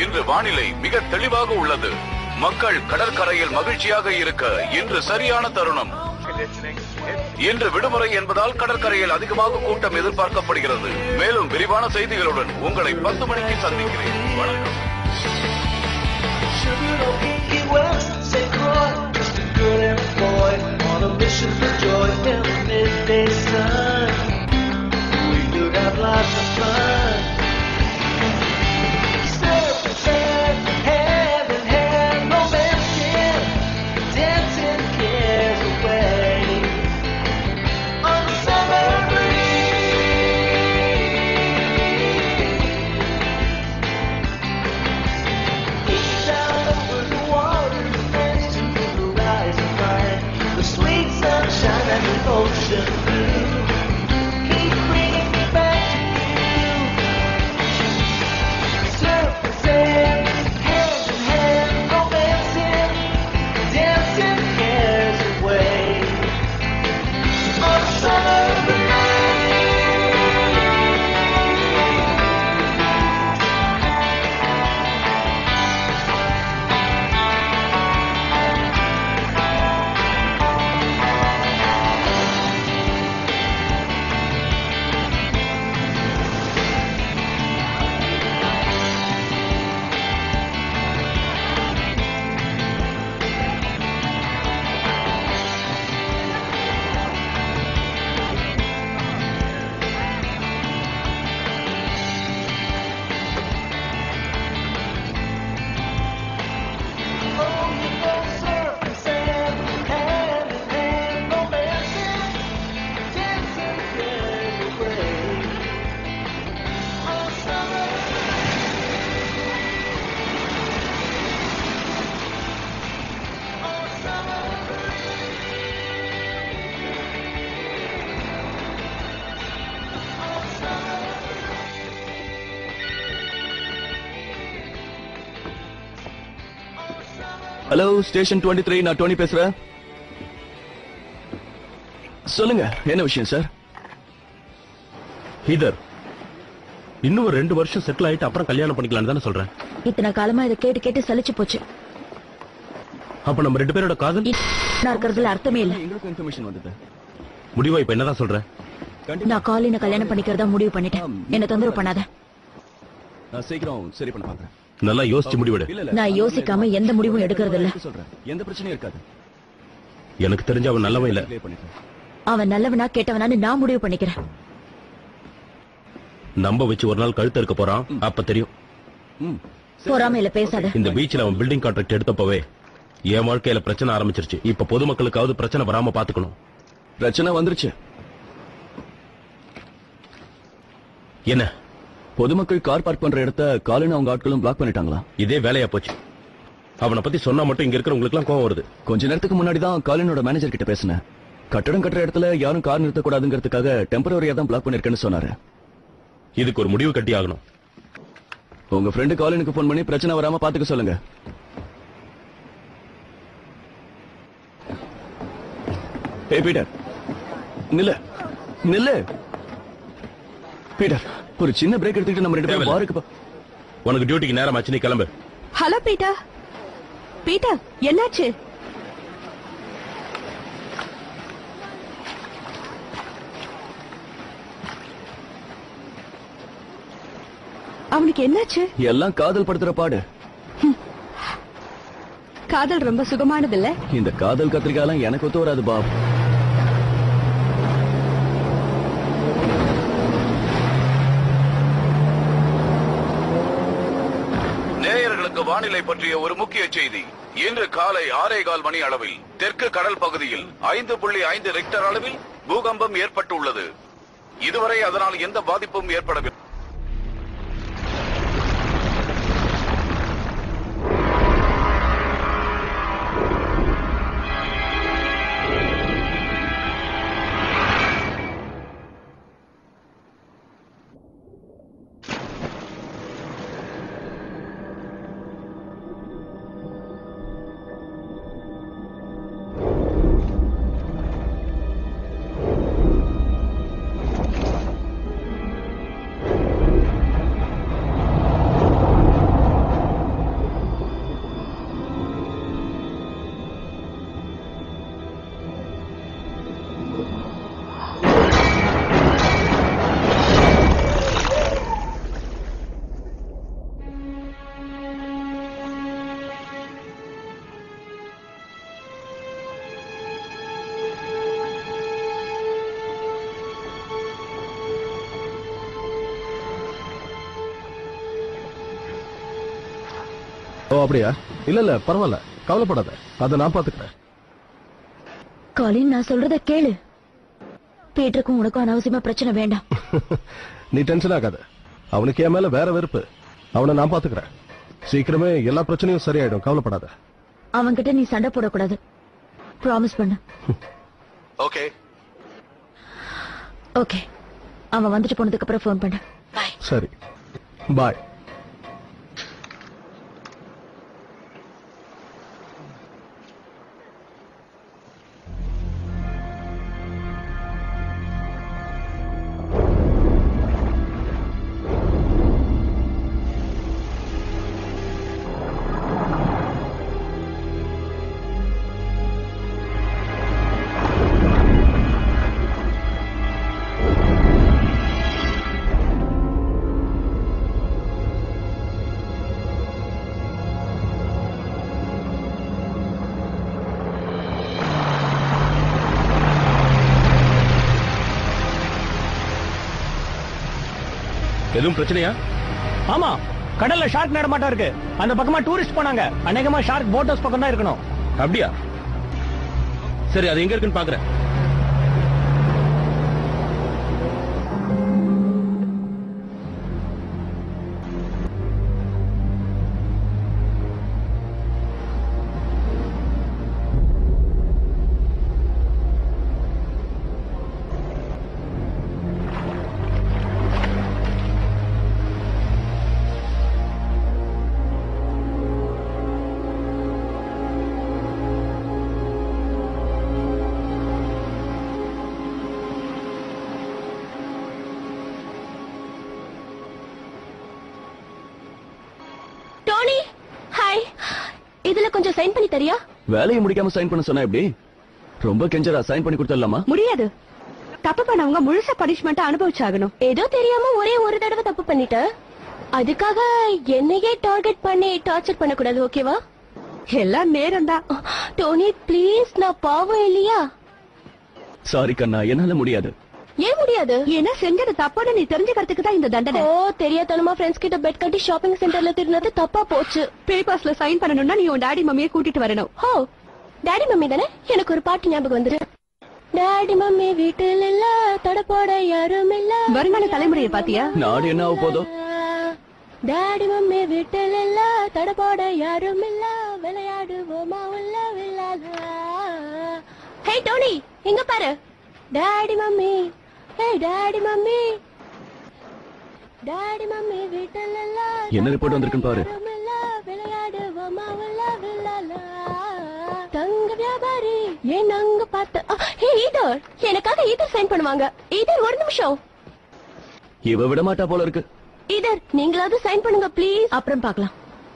இன்று வானிலை மிக தெளிவாக உள்ளது மக்கள் கடற்கரையில் மகிழ்ச்சியாக இருக்க இன்று சரியான தருணம் இன்று விடுமுறை என்பதால் கடற்கரையில் அதிகமாக கூட்டம் எதிர்பார்க்கப்படுகிறது மேலும் விரிவான செய்திகளுடன் உங்களை பத்து மணிக்கு சந்திக்கிறேன் வணக்கம் Sugar no pinky west, say coy, just a girl and a boy on a mission for joy in the midday sun. We could have lots of fun. Surf and sand, hand in hand, romancing, dancing cares away on the summer breeze. Down over the water, thanks to the horizon line, the sweet sunshine and the ocean blue keep bringing me back to you. Surf and sand, hand in hand, romancing, dancing cares away on a summer night. Hello station twenty three நான் Tony பேசுறேன் சொல்லுங்க என்ன விஷயம் sir இதர் இன்னும் ஒரு ரெண்டு வருஷம் செட்டில் ஆயிட்டு அப்புறம் கல்யாணம் பண்ணிக்கலாம் தானே சொல்றேன் இத்தனை காலமா இதை கேட்டு கேட்டு சலிச்சு போச்சு அப்ப நம்ம ரெண்டு பேரோட காதல் நான் இருக்கிறதுல அர்த்தமே இல்ல எங்களுக்கு இன்ஃபர்மேஷன் வந்தது முடிவா இப்ப என்னதான் சொல்ற நான் காலின கல்யாணம் பண்ணிக்கிறதா முடிவு பண்ணிட்டேன் என்ன தொந்தரவு பண்ணாத நான் சீக்கிரம் சரி பண்ண பாக்குறேன் நல்லா யோசிச்சு முடிவெடு இல்ல இல்ல நான் யோசிக்காம எந்த முடிவும் எடுக்கிறது இல்ல சொல்றேன் எந்த பிரச்சனையும் இருக்காது எனக்கு தெரிஞ்ச அவன் நல்லவன் இல்ல clear பண்ணிட்டேன் அவன் நல்லவனா கெட்டவனான்னு நான் முடிவு பண்ணிக்கிறேன் நம்ப வச்சு ஒரு நாள் கழுத்து இருக்க போறான் அப்ப தெரியும் ம் பொறாமையில பேசாத இந்த பீச்ல அவன் பில்டிங் கான்ட்ராக்ட் எடுத்தப்பவே என் வாழ்க்கையில பிரச்சனை ஆரம்பிச்சிருச்சு இப்ப பொதுமக்களுக்காவது பிரச்சனை வராம பாத்துக்கணும் பிரச்சனை வந்துருச்சு என்ன பொதுமக்கள் கார் பார்க் பண்ற இடத்த காலின் அவங்க ஆட்களும் பிளாக் பண்ணிட்டாங்களா இதே வேலையா போச்சு அவனை பத்தி சொன்னா மட்டும் இங்க இருக்கிறவங்களுக்கு எல்லாம் கோவம் வருது கொஞ்ச நேரத்துக்கு முன்னாடி தான் காலினோட மேனேஜர் கிட்ட பேசினேன் கட்டடம் கட்டுற இடத்துல யாரும் கார் நிறுத்தக்கூடாதுங்கிறதுக்காக டெம்பரரியா தான் பிளாக் பண்ணிருக்கேன்னு சொன்னாரு இதுக்கு ஒரு முடிவு கட்டி ஆகணும் உங்க ஃப்ரெண்டு காலினுக்கு ஃபோன் பண்ணி பிரச்சனை வராம பாத்துக்க சொல்லுங்க ஏ பீட்டர் நில்லு நில்லு பீட்டர் ஒரு சின்ன பிரேக் எடுத்துக்கிட்டு நம்ம ரெண்டு பேரும் தேவையில்ல. பாருக்கு போ- உனக்கு டியூட்டிக்கு நேரம் ஆச்சு நீ கிளம்பு ஹலோ பீட்டர் பீட்டர் என்னாச்சு அவனுக்கு என்னாச்சு எல்லாம் காதல் படுத்துற பாடு காதல் ரொம்ப சுகமானது இல்ல இந்த காதல் கத்திரிக்காலாம் எனக்கு ஒத்து வராது பாப் நேயர்களுக்கு வானிலை பற்றிய ஒரு முக்கிய செய்தி இன்று காலை ஆறே கால் மணி அளவில் தெற்கு கடல் பகுதியில் ஐந்து புள்ளி ஐந்து ரெக்டர் அளவில் பூகம்பம் ஏற்பட்டுள்ளது இதுவரை அதனால் எந்த பாதிப்பும் ஏற்படவில்லை ஓ அப்படியா இல்ல இல்ல பரவாயில்ல கவலைப்படாத அதை நான் பாத்துக்கிறேன் காலின் நான் சொல்றத கேளு பீட்டருக்கும் உனக்கும் அனாவசியமா பிரச்சனை வேண்டாம் நீ டென்ஷன் ஆகாத அவனுக்கு என் மேல வேற வெறுப்பு அவனை நான் பாத்துக்கிறேன் சீக்கிரமே எல்லா பிரச்சனையும் சரியாயிடும் கவலைப்படாத அவன்கிட்ட நீ சண்டை போடக்கூடாது ப்ராமிஸ் பண்ணு ஓகே ஓகே அவன் வந்துட்டு போனதுக்கு அப்புறம் ஃபோன் பண்ணு பாய் சரி பாய் எதுவும் பிரச்சனையா ஆமா கடல்ல ஷார்க் நடமாட்டம் இருக்கு அந்த பக்கமா டூரிஸ்ட் போனாங்க அநேகமா ஷார்க் போட் ஹவுஸ் பக்கம் தான் இருக்கணும் அப்படியா சரி அது எங்க இருக்குன்னு பாக்குறேன் டோனி ஹாய் இதுல கொஞ்சம் சைன் பண்ணி தரியா வேலையை முடிக்காம சைன் பண்ண சொன்னா எப்படி ரொம்ப கெஞ்சரா சைன் பண்ணி கொடுத்துடலாமா முடியாது தப்பு பண்ணவங்க முழுசா பனிஷ்மெண்ட் அனுபவிச்சாகணும் ஏதோ தெரியாம ஒரே ஒரு தடவை தப்பு பண்ணிட்ட அதுக்காக என்னையே டார்கெட் பண்ணி டார்ச்சர் பண்ணக்கூடாது ஓகேவா எல்லாம் நேரம் தான் டோனி ப்ளீஸ் நான் பாவம் இல்லையா சாரி கண்ணா என்னால முடியாது ஏன் முடியாது ஏன்னா செஞ்சது தப்புன்னு நீ தெரிஞ்சுக்கிறதுக்கு தான் இந்த தண்டனை ஓ தெரியாதனமா ஃப்ரெண்ட்ஸ் கிட்ட பெட் கட்டி ஷாப்பிங் சென்டர்ல திருநது தப்பா போச்சு பேப்பர்ஸ்ல சைன் பண்ணணும்னா நீ உன் டாடி மம்மியை கூட்டிட்டு வரணும் ஓ டாடி மம்மி தானே எனக்கு ஒரு பாட்டு ஞாபகம் வந்துரு டாடி மம்மி வீட்டில் இல்ல தடப்போட யாரும் இல்ல வருங்கால தலைமுறையை பாத்தியா நாடு என்ன ஆக போதோ டாடி மம்மி வீட்டில் இல்ல தடப்போட யாரும் இல்ல விளையாடுவோமா உள்ள வில்லாத ஹே டோனி இங்க பாரு daddy mummy hey daddy mummy daddy mummy வீட்டில் இல்ல என்ன ரிப்போர்ட் வந்திருக்குன்னு பாரு யாரும் இல்ல விளையாடுவோமா உள்ள வில்லாத தங்க வியாபாரி ஏன் அங்க பார்த்த ஆ, ஹே ஈதர் எனக்காக ஈதர் சைன் பண்ணுவாங்க ஈதர் ஒரு நிமிஷம் இவ விட மாட்டா போல இருக்கு இதர் நீங்களாவது சைன் பண்ணுங்க ப்ளீஸ் அப்புறம் பார்க்கலாம்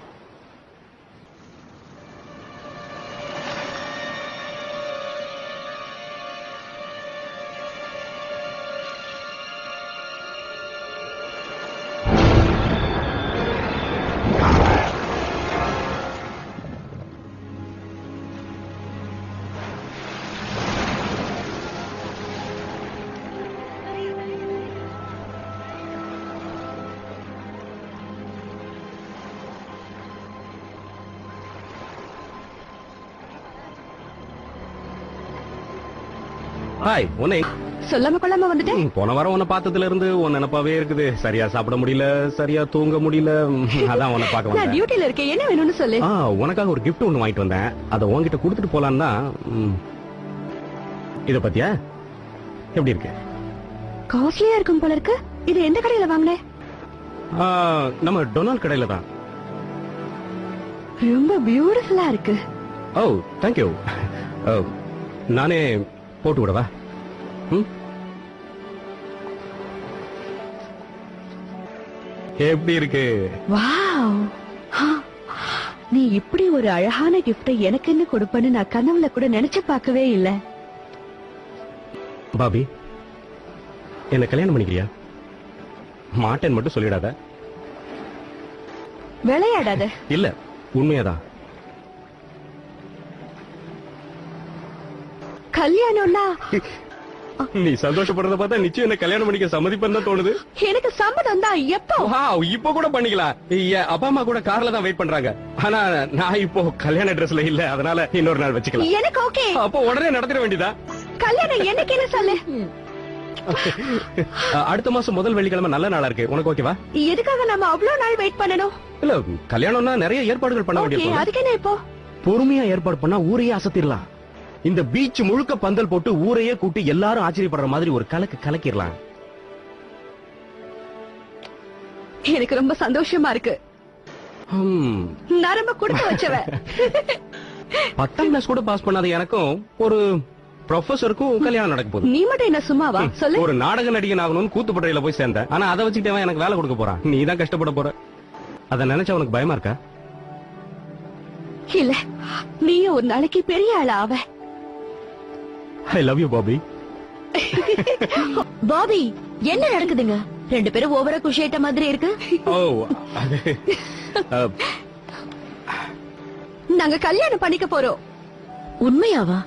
ஹாய் உன்னை சொல்லாம கொள்ளாம வந்துட்டேன் ம், போன வாரம் உன்னை பார்த்ததுல இருந்து உன் நினப்பாவே இருக்குது சரியா சாப்பிட முடியல சரியா தூங்க முடியல ம், அதான் உன்னை பார்க்க நான் வந்தேன் டியூட்டில இருக்கேன் என்ன வேணும்னு சொல்லு ஆ உனக்காக ஒரு gift ஒன்னு வாங்கிட்டு வந்தேன் அதை உன்கிட்ட கொடுத்துட்டு போலான்னு தான் ம். இத பத்தியா எப்படி இருக்கு காஸ்ட்லியா இருக்கும் போல இருக்கு இது எந்த கடையில வாங்கினேன் ஆ, நம்ம டொனால்ட் கடையில தான் ரொம்ப பியூட்டிஃபுல்லா இருக்கு ஓ தேங்க்யூ நானே போட்டு விடவா ம்? எப்படி இருக்கு வாவ் நீ இப்படி ஒரு அழகான கிஃப்ட எனக்குன்னு கொடுப்பேன்னு நான் கனவுல கூட நினைச்சு பார்க்கவே இல்ல பாபி என்ன கல்யாணம் பண்ணிக்கிறியா மாட்டேன்னு மட்டும் சொல்லிடாத விளையாடாத இல்ல உண்மையாதான் கல்யாணம்னா நீ சந்தோஷப்படுறத பார்த்தா நிச்சயம் என்ன கல்யாணம் பண்ணிக்க சம்மதிப்பேன்னு தான் தோணுது எனக்கு சம்மதம் தான் எப்போ வாவ், இப்ப கூட பண்ணிக்கலாம் என் அப்பா அம்மா கூட கார்ல தான் வெயிட் பண்றாங்க ஆனா நான் இப்போ கல்யாண ட்ரெஸ்ல இல்ல அதனால இன்னொரு நாள் வச்சுக்கலாம் எனக்கு ஓகே அப்போ உடனே நடத்திட வேண்டியதா கல்யாணம் எனக்கு என்ன சொல்லு அடுத்த மாசம் முதல் வெள்ளிக்கிழமை நல்ல நாளா இருக்கு உனக்கு ஓகேவா எதுக்காக நம்ம அவ்வளவு நாள் வெயிட் பண்ணணும் இல்ல கல்யாணம்னா நிறைய ஏற்பாடுகள் பண்ண ஓகே வேண்டியிருக்கும் அதுக்கு என்ன இப்போ பொறுமையா ஏற்பாடு பண்ணா ஊரையே அசத்திடலாம் இந்த பீச் முழுக்க பந்தல் போட்டு ஊரையே கூட்டி எல்லாரும் ஆச்சரியப்படுற மாதிரி ஒரு கலக்கு கலக்கிடலாம் எனக்கு ரொம்ப சந்தோஷமா இருக்கு ஹம், நரம்ப கொடுத்து வச்சவ பத்தாம் கிளாஸ் கூட பாஸ் பண்ணாத எனக்கும் ஒரு ப்ரொஃபசருக்கும் கல்யாணம் நடக்க போகுது நீ மட்டும் என்ன சும்மாவா சொல்லு ஒரு நாடக நடிகன் ஆகணும்னு கூத்துப்பட்டையில போய் சேர்ந்தேன் ஆனா அதை வச்சுக்கிட்டு அவன் எனக்கு வேலை கொடுக்க போறான் நீ தான் கஷ்டப்பட போற அத நினைச்சா உனக்கு பயமா இருக்கா இல்ல நீயும் ஒரு நாளைக்கு பெரிய ஆள் ஆவ I love you Bobby Bobby என்ன நடக்குதுங்க ரெண்டு பேரும் ஓவரா குஷியாயிட்ட மாதிரி இருக்கு ஓ அது அஹ், நாங்க கல்யாணம் பண்ணிக்க போறோம் உண்மையாவா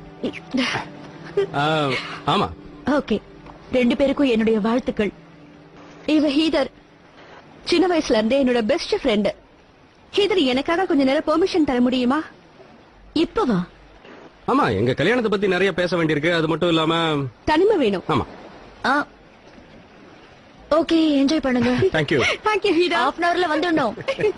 அஹ், ஆமா ஓகே ரெண்டு பேருக்கும் என்னுடைய வாழ்த்துக்கள் இவ ஹீதர் சின்ன வயசுல இருந்தே என்னோட பெஸ்ட் ஃப்ரெண்ட் ஹீதர் எனக்காக கொஞ்ச நேரம் பெர்மிஷன் தர முடியுமா இப்பவா ஆமா எங்க கல்யாணத்தை பத்தி நிறைய பேச வேண்டியிருக்கு அது மட்டும் இல்லாம தனிமை வேணும் ஆமா ஓகே என்ஜாய் பண்ணுங்க thank you thank you Heather half an அவர்ல வந்துடணும்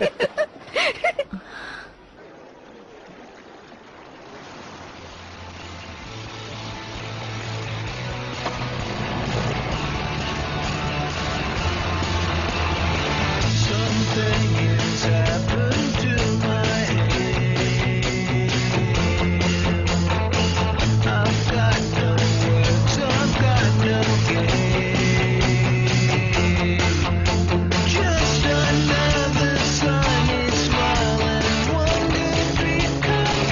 Something has happened to my head. I've got no words, I've got no game. Just another sunny smile and one good dream come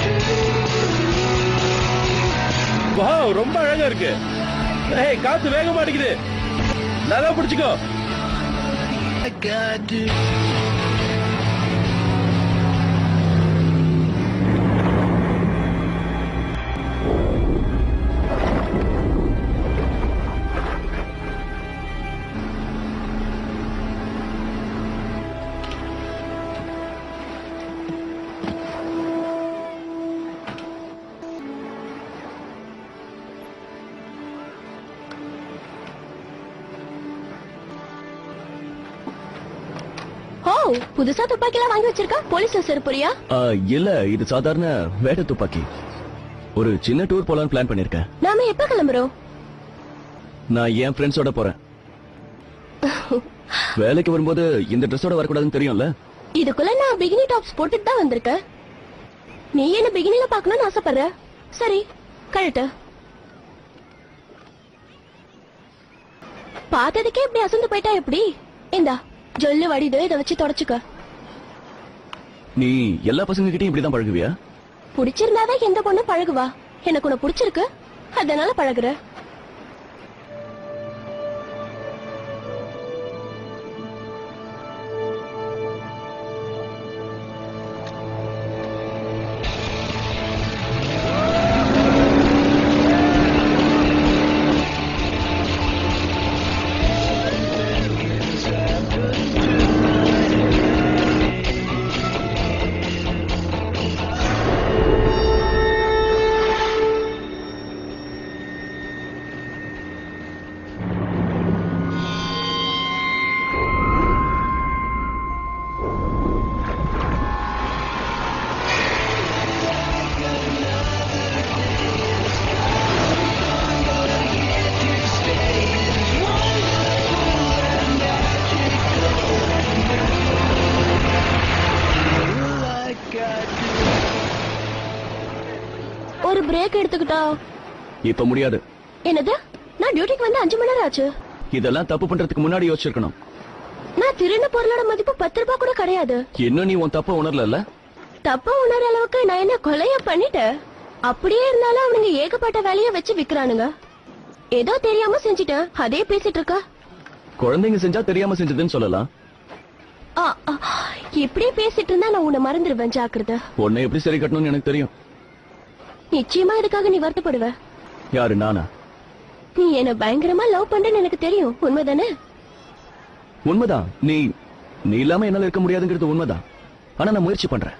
true. Wow ரொம்ப அழகா இருக்கு ஏய் காத்து வேகமா அடிக்குது நல்லா பிடிச்சுக்கோ I got to. ஓ புதுசா துப்பாக்கி எல்லாம் வாங்கி வச்சிருக்கா போலீஸ்ல செருப்புரியா ஆ, இல்ல இது சாதாரண வேட்டை துப்பாக்கி ஒரு சின்ன டூர் போலான்னு பிளான் பண்ணிருக்கேன் நாம எப்ப கிளம்புறோம் நான் என் ஃப்ரெண்ட்ஸோட போறேன் வேலைக்கு வரும்போது இந்த ட்ரெஸ்ஸோட வரக்கூடாதுன்னு தெரியும்ல இதுக்குள்ள நான் பிகினி டாப்ஸ் போட்டுட்டு தான் வந்திருக்கேன் நீ என்ன பிகினில பார்க்கணும்னு ஆசைப்படுற சரி கழட்டு பார்த்ததுக்கே இப்படி அசந்து போயிட்டா எப்படி இந்தா ஜொல்லு வடிது இதை வச்சு தொடச்சுக்க நீ எல்லா பசங்க கிட்டயும் இப்படிதான் பழகுவியா பிடிச்சிருந்தாதான் எந்த பொண்ணு பழகுவா எனக்கு உன்னை பிடிச்சிருக்கு அதனால பழகுற I got to. ஒரு பிரேக் எடுத்துக்கிட்டா இப்ப முடியாது என்னது நான் டியூட்டிக்கு வந்து அஞ்சு மணி நேரம் ஆச்சு இதெல்லாம் தப்பு பண்றதுக்கு முன்னாடி யோசிச்சிருக்கணும் நான் திருடின பொருளோட மதிப்பு பத்து ரூபாய் கூட கிடையாது இன்னும் நீ உன் தப்ப உணரல தப்பா உணர அளவுக்கு நான் என்ன கொலைய பண்ணிட்டேன் அப்படியே இருந்தாலும் அவனுங்க ஏகப்பட்ட வேலைய வச்சு விக்கிறானுங்க ஏதோ தெரியாம செஞ்சுட்டேன் அதே பேசிட்டு இருக்கா குழந்தைங்க செஞ்சா தெரியாம செஞ்சதுன்னு சொல்லலாம் ஆ, ஆ, இப்படியே பேசிட்டு இருந்தா நான் உன்னை மறந்துடுவேன் ஜாக்கிரதை உன்னை எப்படி சரி கட்டணும்னு எனக்கு தெரியும் நிச்சயமா இதுக்காக நீ வருத்தப்படுவ யாரு நானா நீ என்ன பயங்கரமா லவ் பண்றேன்னு எனக்கு தெரியும் உண்மைதானே உண்மைதான் நீ நீ இல்லாம என்னால இருக்க முடியாதுங்கிறது உண்மைதான் ஆனா நான் முயற்சி பண்றேன்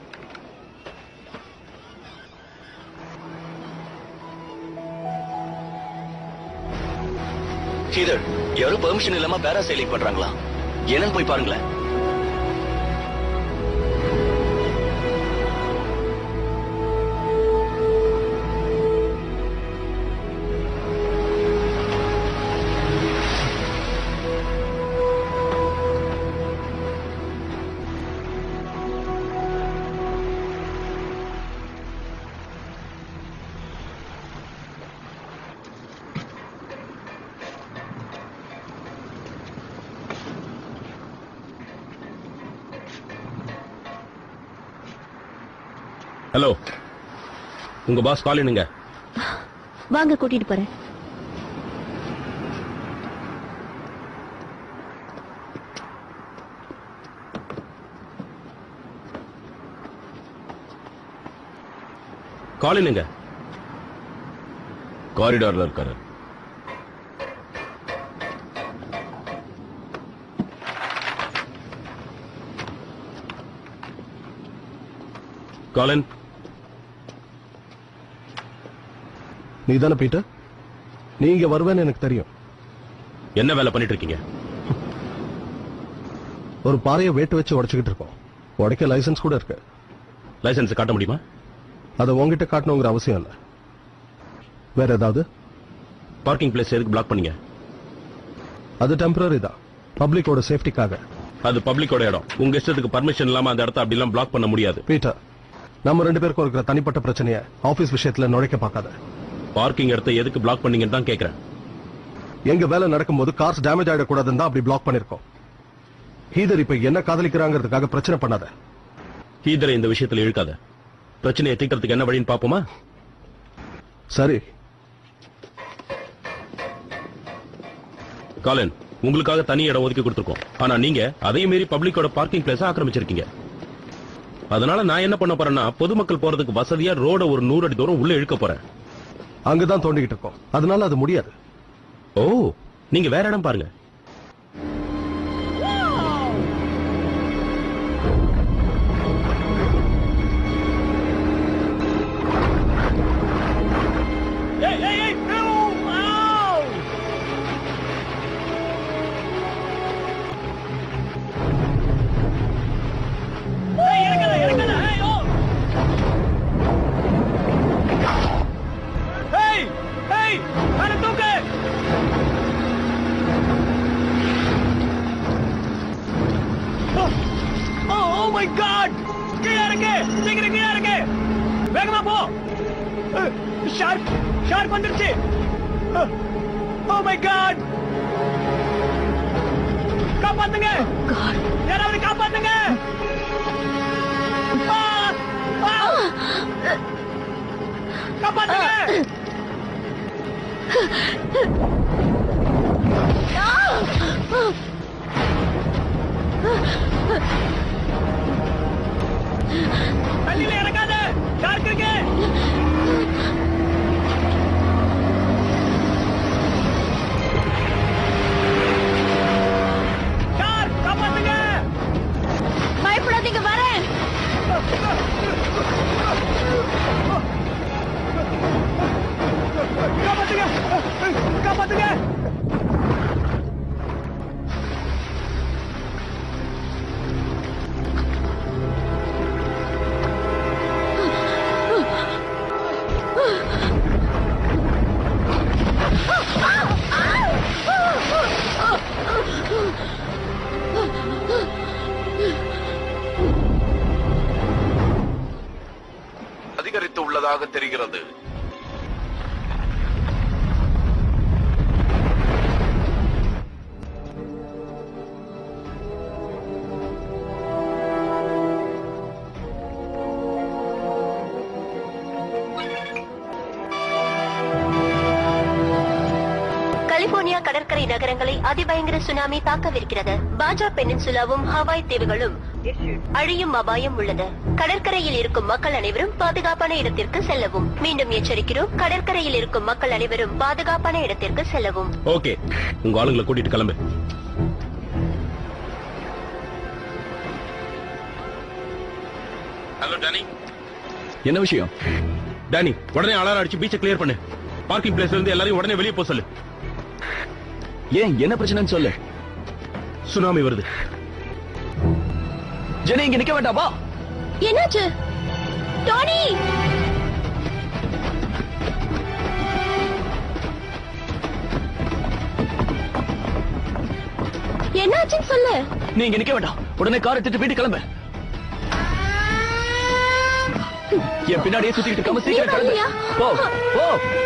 இதழ் யாரும் பெர்மிஷன் இல்லாம பேராசைலிங் பண்றாங்களா என்னன்னு போய் பாருங்களேன் ஹலோ உங்க பாஸ் காலினுங்க வாங்க கூட்டிட்டு போறேன் காலினுங்க காரிடார்ல இருக்காரு காலின் நீ தானே பீட்டர் நீ இங்க வருவேன்னு எனக்கு தெரியும் என்ன வேலை பண்ணிட்டு இருக்கீங்க ஒரு பாறையை வேட்டு வச்சு உடைச்சுக்கிட்டு இருக்கோம் உடைக்க லைசென்ஸ் கூட இருக்கு லைசன்ஸ் காட்ட முடியுமா அதை உங்ககிட்ட காட்டணுங்கிற அவசியம் இல்ல வேற ஏதாவது பார்க்கிங் பிளேஸ் எதுக்கு பிளாக் பண்ணீங்க அது டெம்பரரி தான் பப்ளிக்கோட சேஃப்டிக்காக அது பப்ளிக்கோட இடம் உங்க இஷ்டத்துக்கு பர்மிஷன் இல்லாம அந்த இடத்த அப்படிலாம் பிளாக் பண்ண முடியாது பீட்டர் நம்ம ரெண்டு பேருக்கும் இருக்கிற தனிப்பட்ட பிரச்சனைய ஆபீஸ் விஷயத்துல நுழைக்க பார்க்காத பார்க்கிங் இடத்த எதுக்கு பிளாக் பண்ணீங்கன்னு தான் கேக்குறேன் எங்க வேலை நடக்கும்போது கார்ஸ் டேமேஜ் ஆயிடக்கூடாதுன்னு தான் அப்படி பிளாக் பண்ணிருக்கோம் ஹீதர் இப்ப என்ன காதலிக்கிறாங்கிறதுக்காக பிரச்சனை பண்ணாத ஹீதரை இந்த விஷயத்துல இழுக்காத பிரச்சனையை தீர்க்கறதுக்கு என்ன வழின்னு பாப்போமா சரி காலன் உங்களுக்காக தனி இடம் ஒதுக்கி கொடுத்துருக்கோம் ஆனா நீங்க அதையும் மீறி பப்ளிக்கோட பார்க்கிங் பிளேஸ் ஆக்கிரமிச்சிருக்கீங்க அதனால நான் என்ன பண்ண போறேன்னா பொதுமக்கள் போறதுக்கு வசதியா ரோட ஒரு நூறு அடி தூரம் உள்ள இழுக்க போறேன் அங்கதான் தோண்டிக்கிட்டு இருக்கோம் அதனால அது முடியாது ஓ நீங்க வேற இடம் பாருங்க ஏய் ஏய் ஏய் ஓ ஆவ் ஏய் இறங்கல இறங்கல ஏய் ஓ ஏய் ஏய் அட தூக்கு ஓ ஓ மை காட் கீழே இறங்கு சீக்கிரம் கீழே இறங்கு வேகமா போ ஷார்க் ஷார்க் வந்துருச்சு ஓ மை காட் காப்பாத்துங்க யாராவது காப்பாத்துங்க ஆ! ஆ! காப்பாத்துங்க தண்ணியில இறங்காத ஷார்க் இருக்கு ஷார்க் காப்பாத்துங்க பயப்படாதீங்க வரேன் காப்பாத்துங்க காப்பாத்துங்க அதிகரித்து உள்ளதாக தெரிகிறது கலிபோர்னியா கடற்கரை நகரங்களை அதிபயங்கர சுனாமி தாக்கவிருக்கிறது பாஜா பெனின்சுலாவும் ஹவாய் தீவுகளும் அழியும் அபாயம் உள்ளது கடற்கரையில் இருக்கும் மக்கள் அனைவரும் பாதுகாப்பான இடத்திற்கு செல்லவும் மீண்டும் எச்சரிக்கிறோம் கடற்கரையில் இருக்கும் மக்கள் அனைவரும் பாதுகாப்பான இடத்திற்கு செல்லவும் ஓகே உங்க ஆளுங்களை கூட்டிட்டு கிளம்பு ஹலோ டானி என்ன விஷயம் டானி உடனே அலாரம் அடிச்சு பீச்சை கிளியர் பண்ணு பார்க்கிங் பிளேஸ்ல இருந்து எல்லாரையும் உடனே வெளியே போக சொல்லு ஏன் என்ன பிரச்சனைன்னு சொல்லு சுனாமி வருது ஜெனி இங்க நிக்க வேண்டாம் வா என்னாச்சு டோனி என்னாச்சுன்னு சொல்லு நீ இங்க நிக்க வேண்டாம் உடனே கார் எடுத்துட்டு வீட்டு கிளம்பு என் பின்னாடியே சுத்திட்டு இருக்காம சீக்கிரம் நீ கிளம்பு வரலையா? போ போ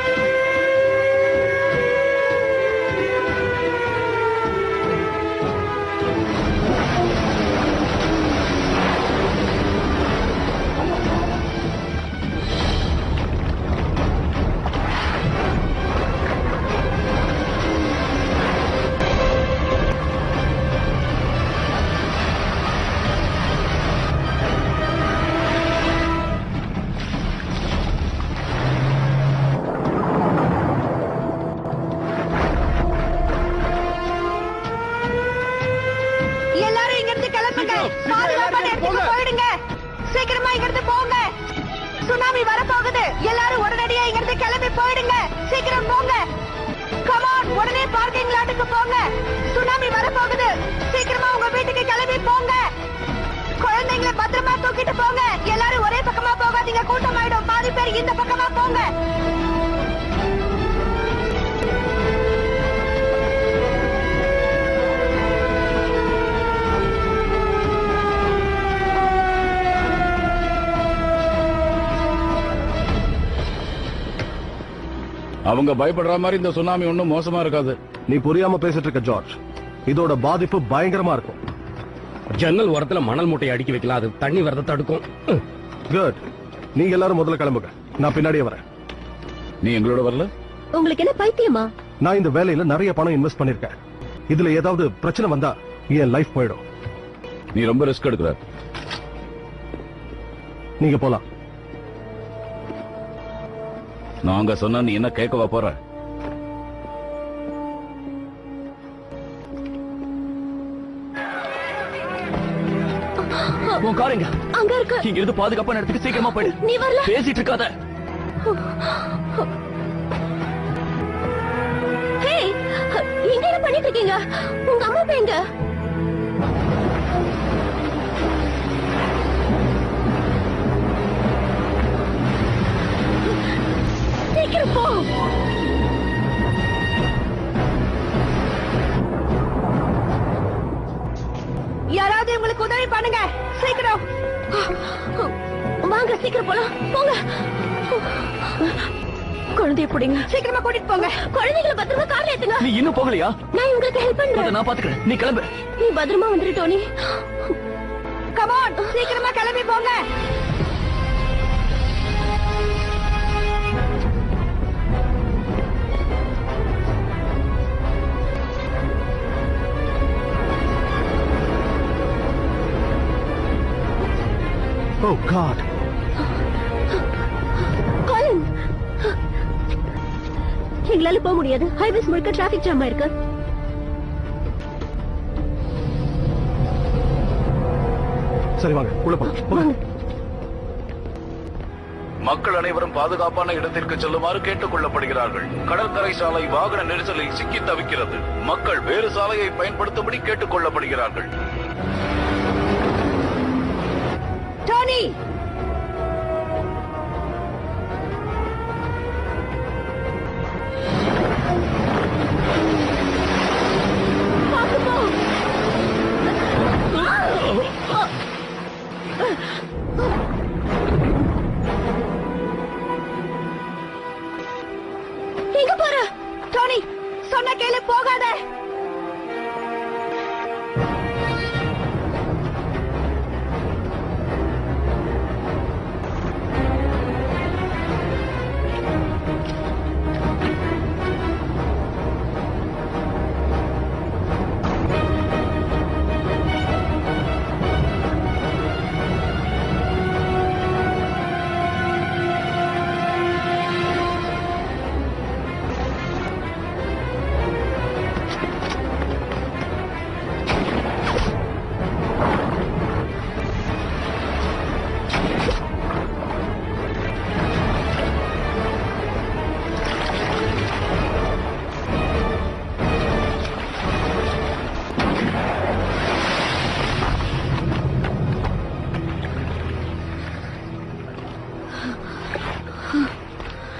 எல்லாரும் இங்க இருந்து கிளம்புங்க பாதுகாப்பான இடத்துக்கு போயிடுங்க சீக்கிரமா இங்க இருந்து போங்க சுனாமி வரப்போகுது எல்லாரும் உடனடியா இங்க இருந்து கிளம்பி போயிடுங்க சீக்கிரம் போங்க கமான் உடனே பார்க்கிங் லாட்டுக்கு போங்க சுனாமி வரப்போகுது சீக்கிரமா உங்க வீட்டுக்கு கிளம்பி போங்க குழந்தைங்களை பத்திரமா தூக்கிட்டு போங்க எல்லாரும் ஒரே பக்கமா போகாதீங்க கூட்டமாயிடும் பாதி பேர் இந்த பக்கமா போங்க அவங்க பயப்படுற மாதிரி இந்த சுனாமி ஒன்றும் மோசமா இருக்காது நீ புரியாம பேசிட்டு இருக்க ஜார்ஜ் இதோட பாதிப்பு பயங்கரமா இருக்கும் ஜன்னல் ஓரத்துல மணல் மூட்டையை அடுக்கி வைக்கலாம் அது தண்ணி வரத தடுக்கும் குட் நீங்க எல்லாரும் முதல்ல கிளம்புங்க நான் பின்னாடியே வரேன் நீ எங்களோட வரல உங்களுக்கு என்ன பைத்தியமா நான் இந்த வேலையில நிறைய பணம் இன்வெஸ்ட் பண்ணிருக்கேன் இதுல ஏதாவது பிரச்சனை வந்தா என் லைஃப் போயிடும் நீ ரொம்ப ரிஸ்க் எடுக்கிற நீங்க போலாம் நாங்க சொன்னா நீ என்ன கேட்கவா போற உன் காருங்க அங்க இருக்கு இங்க இருந்து பாதுகாப்பான இடத்துக்கு சீக்கிரமா போயிடு நீ வரல பேசிட்டு இருக்காத ஹே இங்க என்ன பண்ணிட்டு இருக்கீங்க உங்க அம்மா அப்பா எங்க சீக்கிரம் போ யாராவது உங்களுக்கு உதவி பண்ணுங்க சீக்கிரம் வாங்க சீக்கிரம் போலாம் போங்க குழந்தைய பிடிங்க சீக்கிரமா கூட்டிட்டு போங்க குழந்தைகளை பத்திரமா கார்ல ஏத்துங்க நீ இன்னும் போகலையா நான் உங்களுக்கு ஹெல்ப் அதை பண்றேன் நான் பாத்துக்கிறேன் நீ கிளம்பு நீ பத்திரமா வந்துரு டோனி கமான் சீக்கிரமா கிளம்பி போங்க ஓ காட் காலின் எங்களால போக முடியாது ஹைவேஸ் முழுக்க டிராபிக் ஜாம் இருக்கு சரி வாங்க உள்ள போலாம் போங்க. மக்கள் அனைவரும் பாதுகாப்பான இடத்திற்கு செல்லுமாறு கேட்டுக் கொள்ளப்படுகிறார்கள் கடற்கரை சாலை வாகன நெரிசலில் சிக்கி தவிக்கிறது மக்கள் வேறு சாலையை பயன்படுத்தும்படி கேட்டுக் கொள்ளப்படுகிறார்கள் டோனி பார்த்து போ. எங்க போற டோனி சொன்ன கேளு போகாத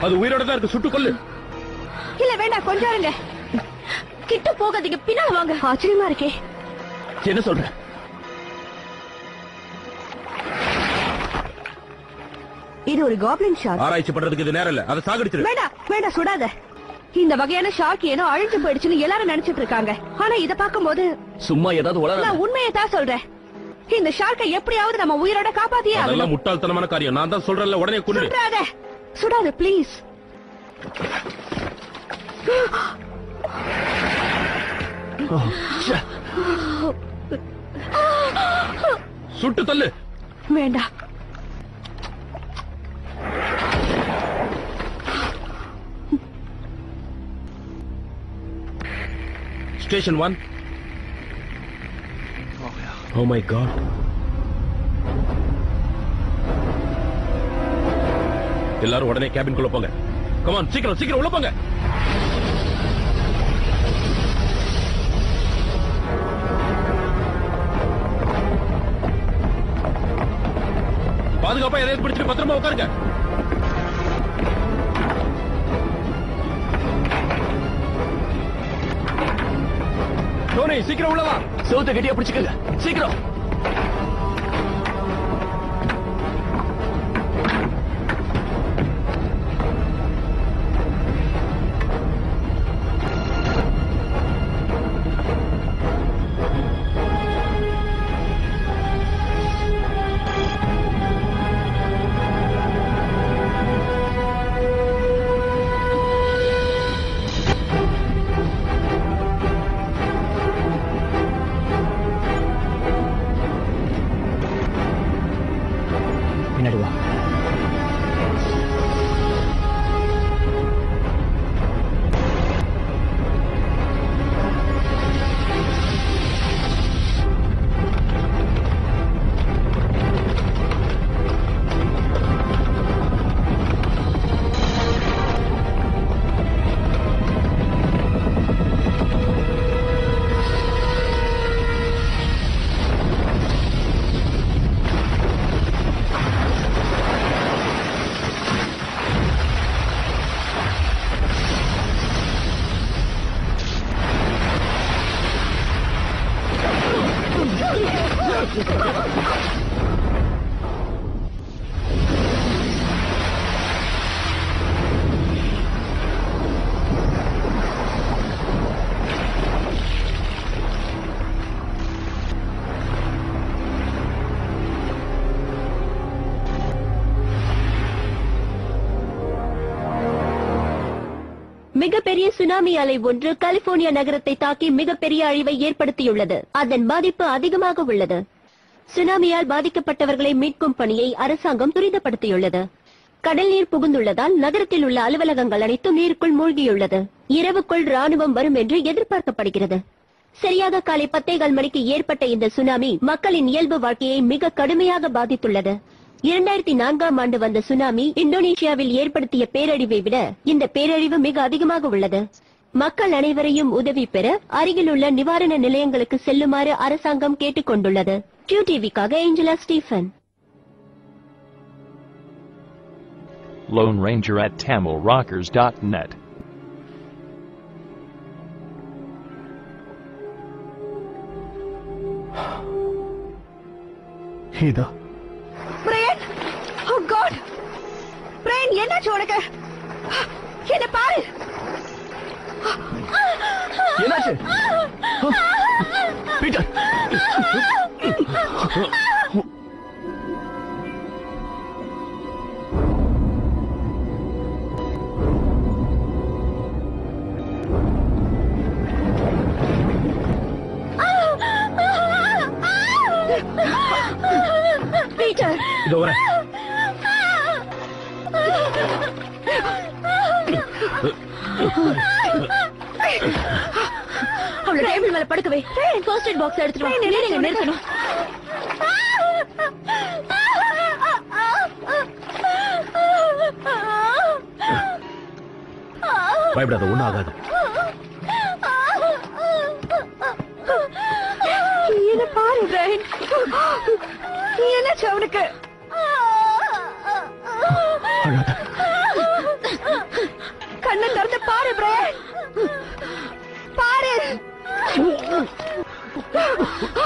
அது உயிரோட தான் இருக்கு சுட்டு கொல்லு இல்ல வேண்டாம் கொஞ்சம் இருங்க கிட்ட போகாதீங்க பின்னால வாங்க ஆச்சரியமா இருக்கே என்ன சொல்ற இது ஒரு காப்ளின் ஷார்க் ஆராய்ச்சி பண்றதுக்கு இது நேரம் இல்ல அதை சாகடிச்சிரு வேண்டாம் வேண்டாம் சுடாத இந்த வகையான ஷார்க் ஏனோ அழிஞ்சு போயிடுச்சுன்னு எல்லாரும் நினைச்சிட்டு இருக்காங்க ஆனா இத பாக்கும்போது சும்மா ஏதாவது உளற நான் உண்மையை தான் சொல்றேன் இந்த ஷார்க்கை எப்படியாவது நம்ம உயிரோட காப்பாத்தியே அதெல்லாம் ஆகணும் முட்டாள்தனமான காரியம் நான் தான் சொல்றேன்ல உடனே கொண்டு சுடாத சுடாத ப்ளீஸ் சுட்டு தள்ளு வேண்டாம் station one oh my god எல்லாரும் உடனே கேபின்குள்ள போங்க கமான் சீக்கிரம் சீக்கிரம் உள்ள போங்க பாதுகாப்பா எதையாவது பிடிச்சிட்டு பத்திரமா உட்காருங்க டோனி சீக்கிரம் உள்ள வா சோத்த கட்டியா பிடிச்சுக்கங்க சீக்கிரம் பின்னாடி வா மிகப்பெரிய சுனாமி அலை ஒன்று கலிபோர்னியா நகரத்தை தாக்கி மிகப்பெரிய அழிவை ஏற்படுத்தியுள்ளது அதன் பாதிப்பு அதிகமாக உள்ளது சுனாமியால் பாதிக்கப்பட்டவர்களை மீட்கும் பணியை அரசாங்கம் துரிதப்படுத்தியுள்ளது கடல் நீர் புகுந்துள்ளதால் நகரத்தில் உள்ள அலுவலகங்கள் அனைத்தும் நீருக்குள் மூழ்கியுள்ளது இரவுக்குள் ராணுவம் வரும் என்று எதிர்பார்க்கப்படுகிறது சரியாக காலை பத்தேகால் மணிக்கு ஏற்பட்ட இந்த சுனாமி மக்களின் இயல்பு வாழ்க்கையை மிக கடுமையாக பாதித்துள்ளது இரண்டாயிரத்தி நான்காம் ஆண்டு வந்த சுனாமி இந்தோனேஷியாவில் ஏற்படுத்திய பேரழிவை விட இந்த பேரழிவு மிக அதிகமாக உள்ளது மக்கள் அனைவரையும் உதவி பெற அருகிலுள்ள நிவாரண நிலையங்களுக்கு செல்லுமாறு அரசாங்கம் கேட்டுக் கொண்டுள்ளது கியூ டிவிக்காக Angela Stephen Lone Ranger at TamilRockers.net. இதா பிரையன் ஓ காட் பிரையன் என்னாச்சு உனக்கு என்ன பாரு என்னாச்சு பீட்டர் பீட்டர் இதோ வரேன் அவள டேபிள் மேல படுக்க வை ஃபர்ஸ்ட் எய்ட் பாக்ஸ் எடுத்துட்டு வா நீங்க நிறுத்தணும் பயப்படாத ஒண்ணும் ஆகாது என்ன பாரு பிரைன் என்னாச்சு அவனுக்கு அழாத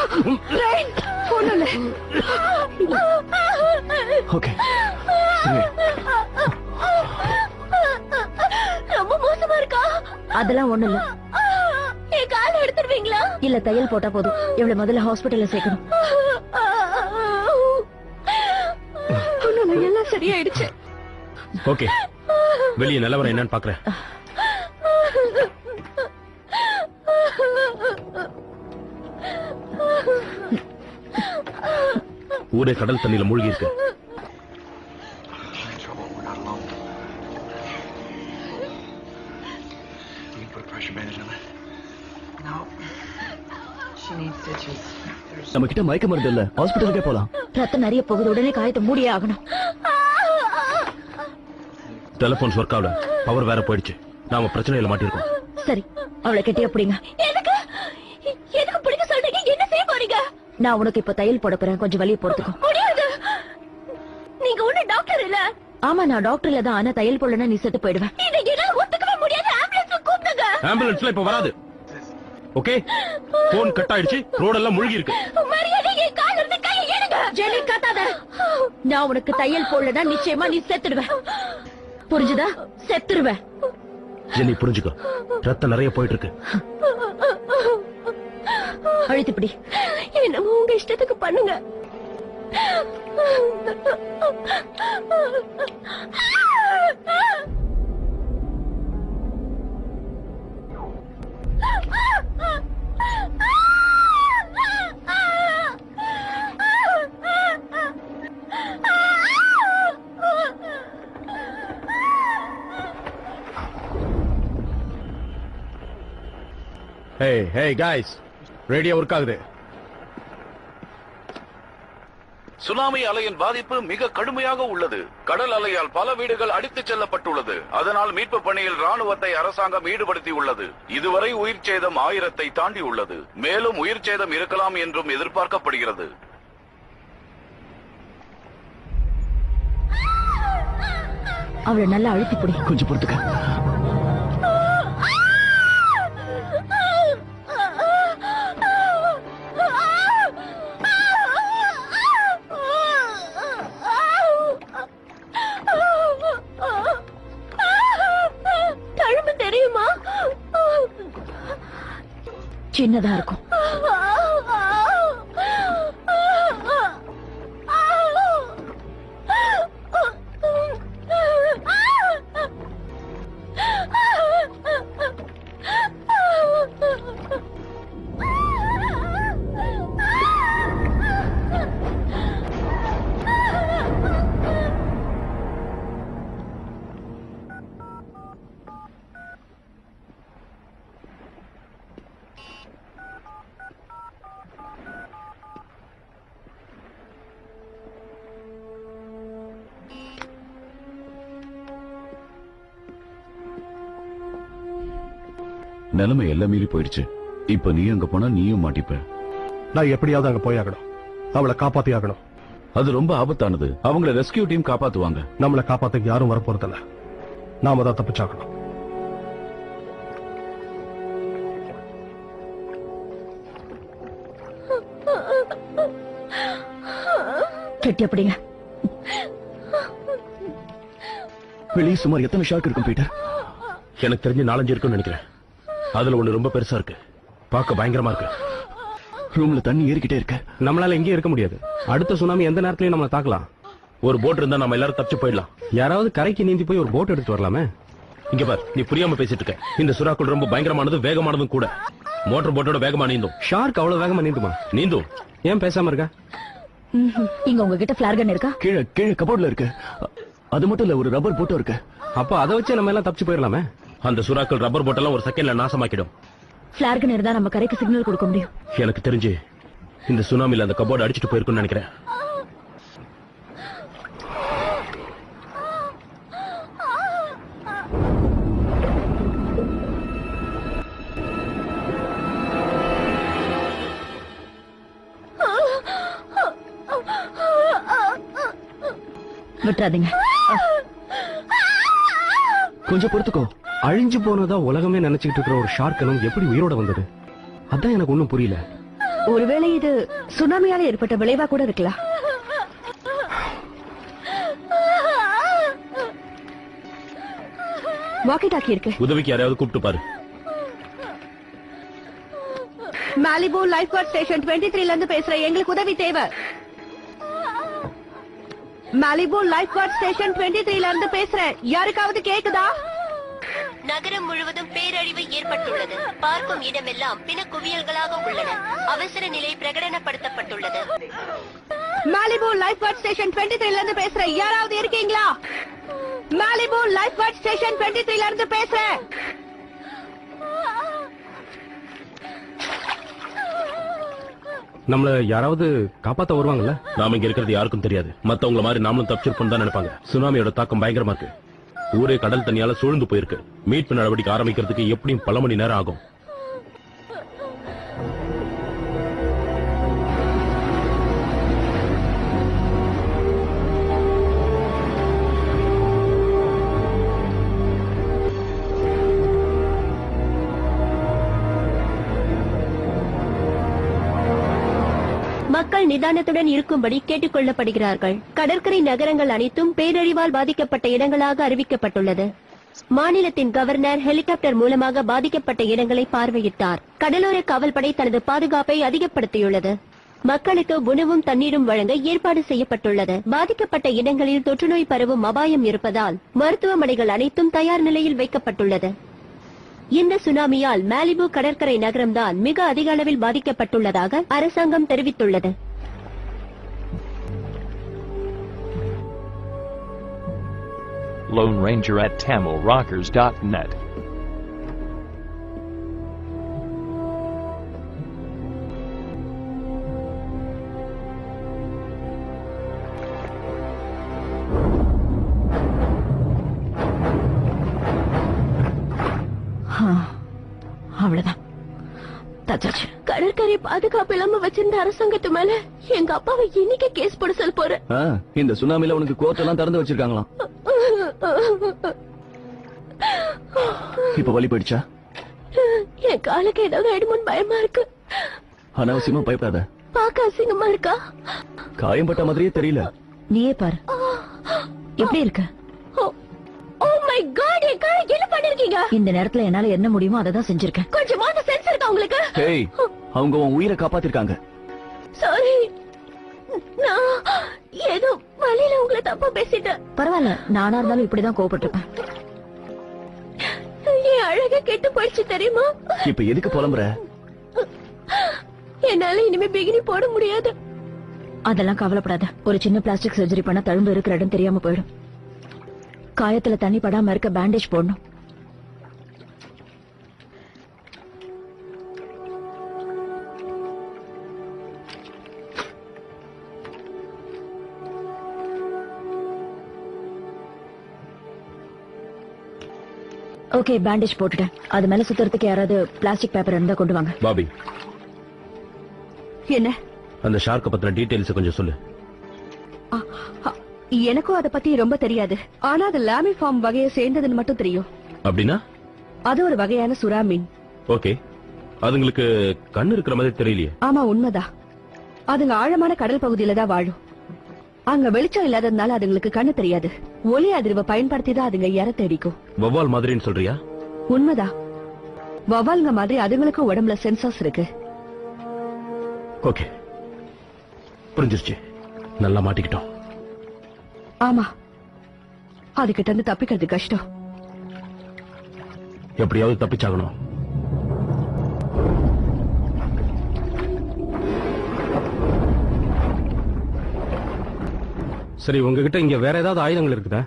ரெயின், ஒண்ணும் இல்ல. ஓகே சரி ரொம்ப மோசமா இருக்கா அதெல்லாம் ஒண்ணு இல்ல என் கால எடுத்துருவீங்களா இல்ல தையல் போட்டா போதும் இவள முதல்ல ஹாஸ்பிடல்ல சேர்க்கணும் ஒண்ணும் இல்ல, எல்லாம் சரியாயிடுச்சு ஓகே வெளியே நிலவரம் என்னன்னு பாக்குறேன் ஊரே கடல் தண்ணியில மூழ்கி இருக்கு You can put a pressure bandage on it. No. She needs stitches. There's நம்ம கிட்ட மயக்க மருந்து இல்ல ஹாஸ்பிட்டலுக்கே போலாம் ரத்தம் நிறைய போகுது உடனே காயத்தை மூடியே ஆகணும் டெலிபோன்ஸ் ஒர்க் ஆகல பவர் வேற போயிடுச்சு நாம பிரச்சனையில மாட்டிருக்கோம் சரி அவளை கெட்டியா பிடிங்க எனக்கு எனக்கு பிடிக்க சொல்றீங்க என்ன செய்ய போறீங்க நான் உனக்கு இப்ப தையல் போட போறேன் கொஞ்சம் வலிய போறதுக்கும் முடியாது நீங்க ஒண்ணு டாக்டர் இல்ல ஆமா நான் டாக்டர் இல்ல தான் ஆனா தையல் போடலன்னா நீ செத்து போயிடுவேன் இதை என்னால ஒத்துக்கவே முடியாது ஆம்புலன்ஸ் கூப்பிடுங்க ஆம்புலன்ஸ்ல இப்ப வராது ஓகே போன் கட் ஆயிடுச்சு ரோடெல்லாம் மூழ்கி இருக்கு மரியாதை என் கால இருந்து கையை எடுங்க ஜெனி கத்தாத நான் உனக்கு தையல் போடலன்னா நிச்சயமா நீ செத்துடுவ புரிஞ்சுதா செத்துருவ ஜெனி புரிஞ்சுக்கோ ரத்தம் நிறைய போயிட்டு இருக்கு அழுத்தி பிடி என்னமோ உங்க இஷ்டத்துக்கு பண்ணுங்க hey hey guys radio work ஆகுது சுனாமி அலையின் பாதிப்பு மிக கடுமையாக உள்ளது கடல் அலையால் பல வீடுகள் அடித்துச் செல்லப்பட்டுள்ளது அதனால் மீட்பு பணியில் ராணுவத்தை அரசாங்கம் ஈடுபடுத்தியுள்ளது இதுவரை உயிர் சேதம் ஆயிரத்தை தாண்டி உள்ளது மேலும் உயிர் சேதம் இருக்கலாம் என்றும் எதிர்பார்க்கப்படுகிறது அவளை நல்லா அழுத்தி பிடி கொஞ்சம் பொறுத்துக்க தழும்பு தெரியுமா சின்னதா இருக்கும் நிலைமை எல்லாம் மீறி போயிடுச்சு இப்ப நீ அங்க போனா நீயும் மாட்டிப்ப நான் எப்படியாவது அங்க போய் ஆகணும் அவளை காப்பாத்தி ஆகணும் அது ரொம்ப ஆபத்தானது அவங்கள ரெஸ்கியூ டீம் காப்பாத்துவாங்க நம்மளை காப்பாத்த யாரும் வரப்போறதில்ல நாம தான் தப்பிச்சாகணும் கெட்டி அப்படிங்க வெளியே சுமார் எத்தனை ஷார்க் இருக்கும் பீட்டர் எனக்கு தெரிஞ்சு நாலஞ்சு இருக்குன்னு நினைக்கிறேன் அதுல ஒண்ணு ரொம்ப பெருசா இருக்கு பார்க்க பயங்கரமா இருக்கு ரூம்ல தண்ணி ஏறிக்கிட்டே இருக்க நம்மளால எங்கேயும் இருக்க முடியாது அடுத்த சுனாமி எந்த நேரத்திலயும் நம்மள தாக்கலாம் ஒரு போட் இருந்தா நம்ம எல்லாரும் தப்பிச்சு போயிடலாம் யாராவது கரைக்கு நீந்தி போய் ஒரு போட் எடுத்து வரலாமே இங்க பார் நீ புரியாம பேசிட்டு இருக்க இந்த சுறாக்குள் ரொம்ப பயங்கரமானது வேகமானதும் கூட மோட்டார் போட்டோட வேகமா நீந்தும் ஷார்க் அவ்வளவு வேகமா நீந்துமா நீந்தும் ஏன் பேசாம இருக்க இங்க உங்ககிட்ட பிளார் கன் இருக்கா கீழே கீழே கபோர்ட்ல இருக்கு அது மட்டும் இல்ல ஒரு ரப்பர் போட்டும் இருக்கு அப்ப அதை வச்சு நம்ம எல்லாம் தப்பிச்சு போயிடலாமே அந்த சுறாக்கள் ரப்பர் போட்டெல்லாம் ஒரு செகண்ட்ல நாசமாக்கிடும் பிளார் கன் இருந்தா நம்ம கரைக்கு சிக்னல் கொடுக்க முடியும் எனக்கு தெரிஞ்சு இந்த சுனாமில அந்த கபோர்டு அடிச்சிட்டு போயிருக்குன்னு நினைக்கிறேன் விட்டுறாதீங்க கொஞ்சம் பொறுத்துக்கோ அழிஞ்சு போனதா உலகமே நினைச்சுக்கிட்டு இருக்கிற ஒரு ஷார்க்கனும் எப்படி உயிரோட வந்தது அதான் எனக்கு ஒண்ணும் புரியல ஒருவேளை இது சுனாமியால ஏற்பட்ட விளைவா கூட இருக்கலாம் வாக்கி டாக்கி இருக்கு உதவிக்கு யாரையாவது கூப்பிட்டு பாரு Malibu life guard station twenty த்ரீல இருந்து பேசுறேன் எங்களுக்கு உதவி தேவை Malibu life guard station twenty த்ரீல இருந்து பேசுறேன் யாருக்காவது கேக்குதா நகரம் முழுவதும் பேரழிவு ஏற்பட்டுள்ளது பார்க்கும் இடமெல்லாம் பிணக்குவியல்களாக உள்ளன அவசர நிலை பிரகடனப்படுத்தப்பட்டுள்ளது Malibu life guard station twenty த்ரீல இருந்து பேசுறேன் யாராவது இருக்கீங்களா Malibu life guard station twenty த்ரீல இருந்து பேசுறேன் நம்மள யாராவது காப்பாத்த வருவாங்கல்ல நாம இங்க இருக்கிறது யாருக்கும் தெரியாது மத்தவங்கள மாதிரி நாமளும் தப்பிச்சிருப்போம் தான் நினைப்பாங்க சுனாமியோட தாக்கம் பயங்கரமா இருக்கு ஊரே கடல் தண்ணியால சூழ்ந்து போயிருக்கு மீட்பு நடவடிக்கை ஆரம்பிக்கிறதுக்கு எப்படியும் பல மணி நேரம் ஆகும் மக்கள் நிதானத்துடன் இருக்கும்படி கேட்டுக் கொள்ளப்படுகிறார்கள் கடற்கரை நகரங்கள் அனைத்தும் பேரழிவால் பாதிக்கப்பட்ட இடங்களாக அறிவிக்கப்பட்டுள்ளது மாநிலத்தின் கவர்னர் ஹெலிகாப்டர் மூலமாக பாதிக்கப்பட்ட இடங்களை பார்வையிட்டார் கடலோர காவல்படை தனது பாதுகாப்பை அதிகப்படுத்தியுள்ளது மக்களுக்கு உணவும் தண்ணீரும் வழங்க ஏற்பாடு செய்யப்பட்டுள்ளது பாதிக்கப்பட்ட இடங்களில் தொற்றுநோய் பரவும் அபாயம் இருப்பதால் மருத்துவமனைகள் அனைத்தும் தயார் நிலையில் வைக்கப்பட்டுள்ளது இந்த சுனாமியால் மாலிபு கடற்கரை நகரம்தான் மிக அதிக அளவில் பாதிக்கப்பட்டுள்ளதாக அரசாங்கம் தெரிவித்துள்ளது Lone Ranger at TamilRockers.net. அவ்வளவுதான் தச்சாச்சு கடற்கரை பாதுகாப்பு இல்லாம வச்சிருந்த அரசாங்கத்து மேல எங்க அப்பாவை இன்னைக்கு கேஸ் போட சொல்ல போறேன் ஆ, இந்த சுனாமில உனக்கு கோர்ட்டெல்லாம் திறந்து வச்சிருக்காங்களாம் இப்ப வலி போயிடுச்சா என் காலுக்கு ஏதாவது ஆயிடுமோன்னு பயமா இருக்கு அனாவசியமா பயப்படாத பார்க்க அசிங்கமா இருக்கா காயம்பட்ட மாதிரியே தெரியல நீயே பாரு எப்படி இருக்க ஓ மை காட் என் காலை என்ன பண்ணிருக்கீங்க இந்த நேரத்துல என்னால என்ன முடியுமோ அதை தான் செஞ்சிருக்கேன் கொஞ்சமாவது சென்ஸ் இருக்கா உங்களுக்கு ஹேய் அவங்க உன் உயிரை காப்பாத்திருக்காங்க சாரி நான் ஏதோ வழியில உங்களை தப்பா பேசிட்டேன் பரவாயில்ல நானா இருந்தாலும் இப்படிதான் கோவப்பட்டிருப்பேன் என் அழக கெட்டு போயிடுச்சு தெரியுமா இப்ப எதுக்கு புலம்புற என்னால இனிமே பிகினி போட முடியாது அதெல்லாம் கவலைப்படாத ஒரு சின்ன பிளாஸ்டிக் சர்ஜரி பண்ண தழும்பு இருக்கிற இடம் தெரியாம போயிடும் காயத்துல தண்ணி படாம இருக்க பேண்டேஜ் போடணும் ஓகே பேண்டேஜ் போட்டுட்டேன் அது மேல சுத்துறதுக்கு யாராவது பிளாஸ்டிக் பேப்பர் இருந்தா கொண்டு வாங்க பாபி என்ன அந்த ஷார்க்க பத்தின டீடைல்ஸ் கொஞ்சம் சொல்லு அ, அ, எனக்கும் அத பத்தி ரொம்ப தெரியாது ஆனா அது லாமி ஃபார்ம் வகையை சேர்ந்ததுன்னு மட்டும் தெரியும் அப்படின்னா அது ஒரு வகையான சுறா மீன் ஓகே அதுங்களுக்கு கண்ணு இருக்கிற மாதிரி தெரியலையே ஆமா உண்மைதான் அதுங்க ஆழமான கடல் பகுதியில தான் வாழும் அங்க வெளிச்சம் இல்லாததுனால அதுங்களுக்கு கண்ணு தெரியாது ஒலி அதிர்வை பயன்படுத்தி தான் அதுங்க இற தேடிக்கும் வவ்வால் மாதிரின்னு சொல்றியா உண்மைதான் வவால்ங்க மாதிரி அதுங்களுக்கும் உடம்புல சென்சார்ஸ் இருக்கு ஓகே புரிஞ்சிருச்சு நல்லா மாட்டிக்கிட்டோம் ஆமா அதுகிட்ட இருந்து தப்பிக்கிறது கஷ்டம் எப்படியாவது தப்பிச்சாகணும் சரி உங்ககிட்ட இங்க வேற ஏதாவது ஆயுதங்கள் இருக்குதா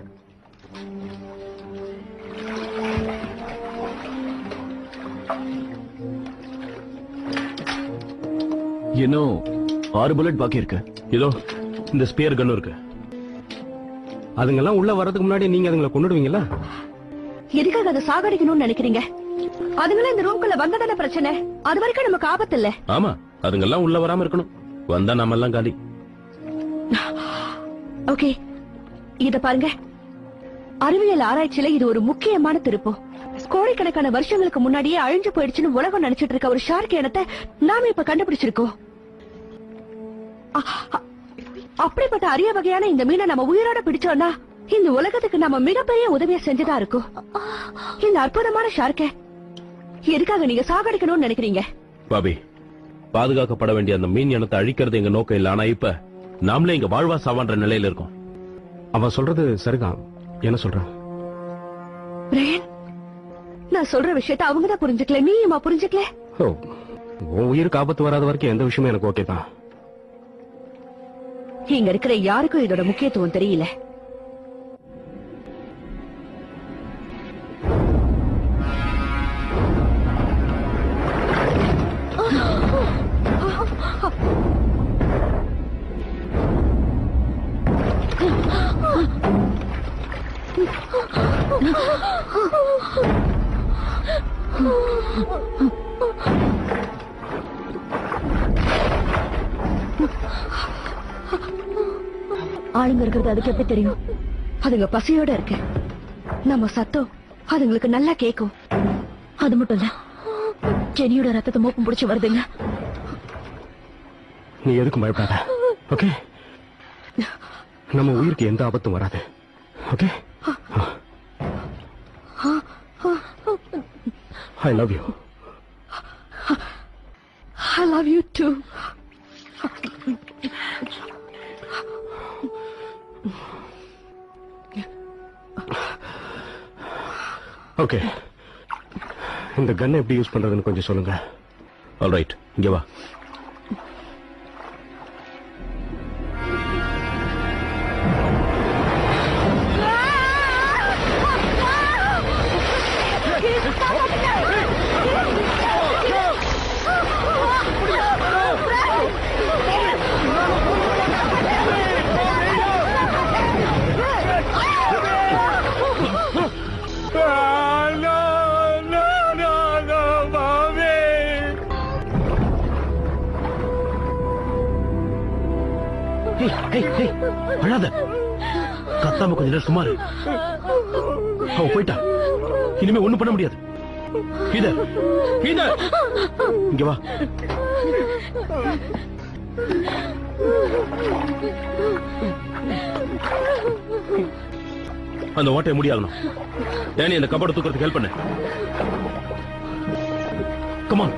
இன்னும் ஆறு புல்லட் பாக்கி இருக்கு இதோ இந்த ஸ்பியர் கன் இருக்கு அதுங்கெல்லாம் உள்ள வர்றதுக்கு முன்னாடி நீங்க அதுங்களை கொண்டுடுவீங்களா எதுக்காக அதை சாகடிக்கணும்னு நினைக்கிறீங்க அதுங்களும் இந்த ரூம்குள்ள வந்ததான பிரச்சனை அது வரைக்கும் நமக்கு ஆபத்து இல்ல ஆமா அதுங்கெல்லாம் உள்ள வராம இருக்கணும் வந்தா நம்ம எல்லாம் காலி ஓகே இத பாருங்க அறிவியல் ஆராய்ச்சியில இது ஒரு முக்கியமான திருப்பம் கோடிக்கணக்கான வருஷங்களுக்கு முன்னாடியே அழிஞ்சு போயிடுச்சுன்னு உலகம் நினைச்சிட்டு இருக்க ஒரு ஷார்க் இனத்தை நாம இப்ப கண்டுபிடிச்சிருக்கோம் அ- அ- அப்படிப்பட்ட அரிய வகையான இந்த மீனை நம்ம உயிரோட பிடிச்சோம்னா இந்த உலகத்துக்கு நம்ம மிகப்பெரிய உதவியை செஞ்சுதான் இருக்கோம் இந்த அற்புதமான ஷார்க்கை எதுக்காக நீங்க சாகடிக்கணும்னு நினைக்கிறீங்க பாபி பாதுகாக்கப்பட வேண்டிய அந்த மீன் இனத்தை அழிக்கிறது எங்க நோக்கம் இல்ல ஆனா இப்ப நாமளே இங்க வாழ்வா சாவான்ற நிலையில இருக்கோம் அவன் சொல்றது சரிதான் என்ன சொல்றான் பிரேன் நான் சொல்ற விஷயத்த அவங்க தான் புரிஞ்சுக்கல நீயுமா புரிஞ்சுக்கல ஓ உன் உயிருக்கு ஆபத்து வராத வரைக்கும் எந்த விஷயமும் எனக்கு ஓகே தான் இங்க இருக்கிற யாருக்கும் இதோட முக்கியத்துவம் தெரியல ஆளுங்க இருக்கிறது அதுக்கு எப்படி தெரியும் அதுங்க பசியோட இருக்கு நம்ம சத்தம் அதுங்களுக்கு நல்லா கேக்கும் அது மட்டும் இல்ல ஜெனியோட ரத்தத்தை மோப்பம் பிடிச்சு வருதுங்க நீ எதுக்கும் பயப்படாத ஓகே நம்ம உயிருக்கு எந்த ஆபத்தும் வராது okay I love you I love you too. Okay இந்த கன்னை எப்படி யூஸ் பண்றதுன்னு கொஞ்சம் சொல்லுங்க ஆல்ரைட் இங்க வா ஏய், ஏய், ஏய், அழாத கத்தாம கொஞ்ச நேரம் சுமாரு அவ போயிட்டா இனிமே ஒண்ணும் பண்ண முடியாது இத இத இங்க வா அந்த ஓட்டையை முடியாகணும் டேனி அந்த கபோர்டு தூக்கிறதுக்கு ஹெல்ப் பண்ணு கமான்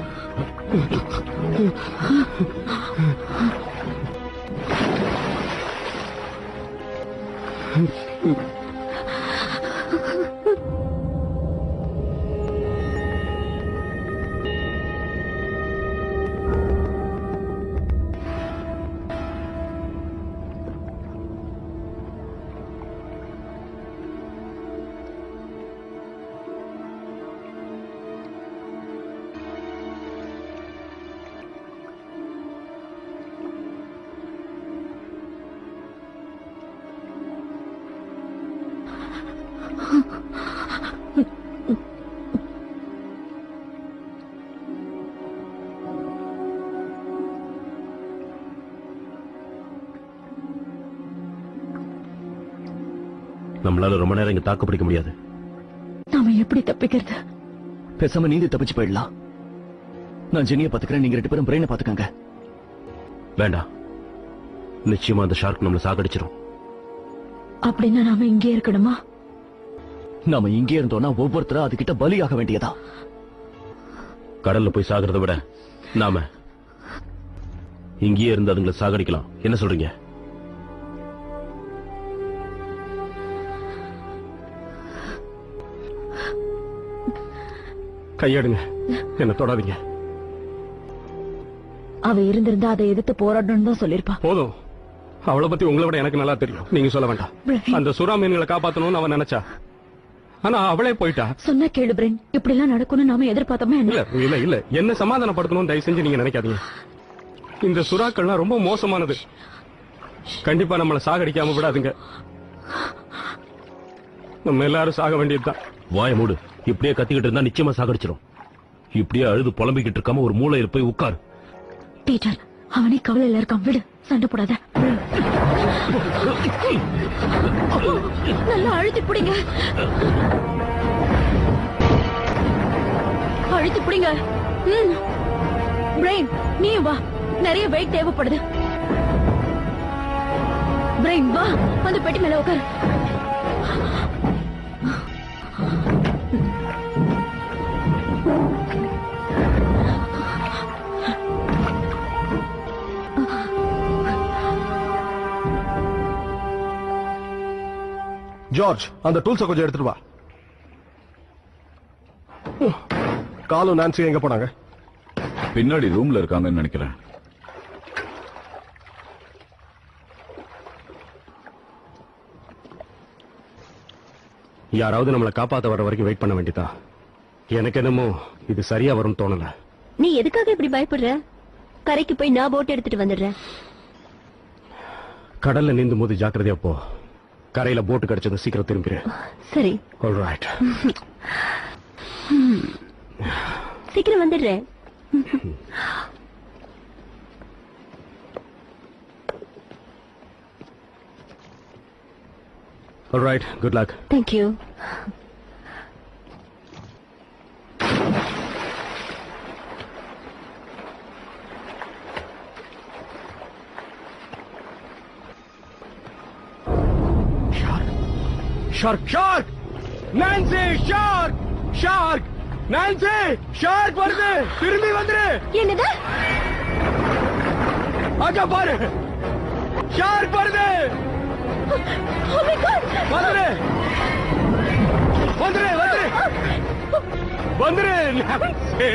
நம்மளால ரொம்ப நேரம் இங்க தாக்கு பிடிக்க முடியாது நாம எப்படி தப்பிக்கிறது பேசாம நீந்தி தப்பிச்சு போயிடலாம் நான் ஜெனியை பாத்துக்கிறேன் நீங்க ரெண்டு பேரும் பிரெயினை பாத்துக்கங்க வேண்டாம் நிச்சயமா அந்த ஷார்க் நம்மள சாகடிச்சிரும் அப்படின்னா நாம இங்கே இருக்கணுமா நாம இங்கே இருந்தோம்னா ஒவ்வொருத்தரும் அதுகிட்ட பலியாக வேண்டியதா கடல்ல போய் சாகிறத விட நாம இங்கேயே இருந்து அதுங்களை சாகடிக்கலாம் என்ன சொல்றீங்க கையெடுங்க என்ன தொடாதீங்க அவ இருந்திருந்தா அதை எதிர்த்து போராடணும்னு தான் சொல்லிருப்பா போதும் அவளை பத்தி உங்களை விட எனக்கு நல்லா தெரியும் நீங்க சொல்ல வேண்டாம் அந்த சுறா மீன்களை காப்பாத்தணும்னு அவன் நினைச்சா ஆனா அவளே போயிட்டா சொன்னா கேளு பிரென் இப்படி எல்லாம் நடக்கும்னு நாம எதிர்பார்த்தோமா இல்ல என்ன இல்ல இல்ல என்ன சமாதானப்படுத்தணும் தயவு செஞ்சு நீங்க நினைக்காதீங்க இந்த சுறாக்கள்லாம் ரொம்ப மோசமானது கண்டிப்பா நம்மள சாகடிக்காம விடாதுங்க நம்ம எல்லாரும் சாக வேண்டியதுதான் வாய மூடு இப்படியே கத்திக்கிட்டு இருந்தா நிச்சயமா சாகடிச்சிரும் இப்படியே அழுது புலம்பிக்கிட்டு இருக்காம ஒரு மூலையில போய் உட்காரு பீட்டர் அவனே கவலையில இருக்கான் விடு சண்டை போடாத நல்லா அழுத்தி பிடிங்க அழுத்தி பிடிங்க ம் பிரெயின் நீ வா நிறைய வெயிட் தேவைப்படுது பிரெயின் வா அந்த பெட்டி மேல உட்காரு ஜார்ஜ் அந்த டூல்ஸ கொஞ்சம் எடுத்துட்டு வா காலும் நான்சி எங்க போனாங்க பின்னாடி ரூம்ல இருக்காங்கன்னு நினைக்கிறேன் யாராவது நம்மளை காப்பாத்த வர வரைக்கும் வெயிட் பண்ண வேண்டியதா எனக்கு என்னமோ இது சரியா வரும்னு தோணல நீ எதுக்காக இப்படி பயப்படுற கரைக்கு போய் நான் போட் எடுத்துட்டு வந்துடுறேன் கடல்ல நீந்தும் போது ஜாக்கிரதையா போ கரையில போட்டு கிடைச்சது சீக்கிரம் திரும்பிடு சரி ஆல்ரைட் ம். சீக்கிரம் வந்துடுறேன் alright good luck thank you shark shark Nancy shark shark Nancy shark வருது திரும்பி வந்துரு என்னது அங்க பாரு ஷார்க் வருது வந்துரு வந்துரு வந்துரு வந்துரு நான்சி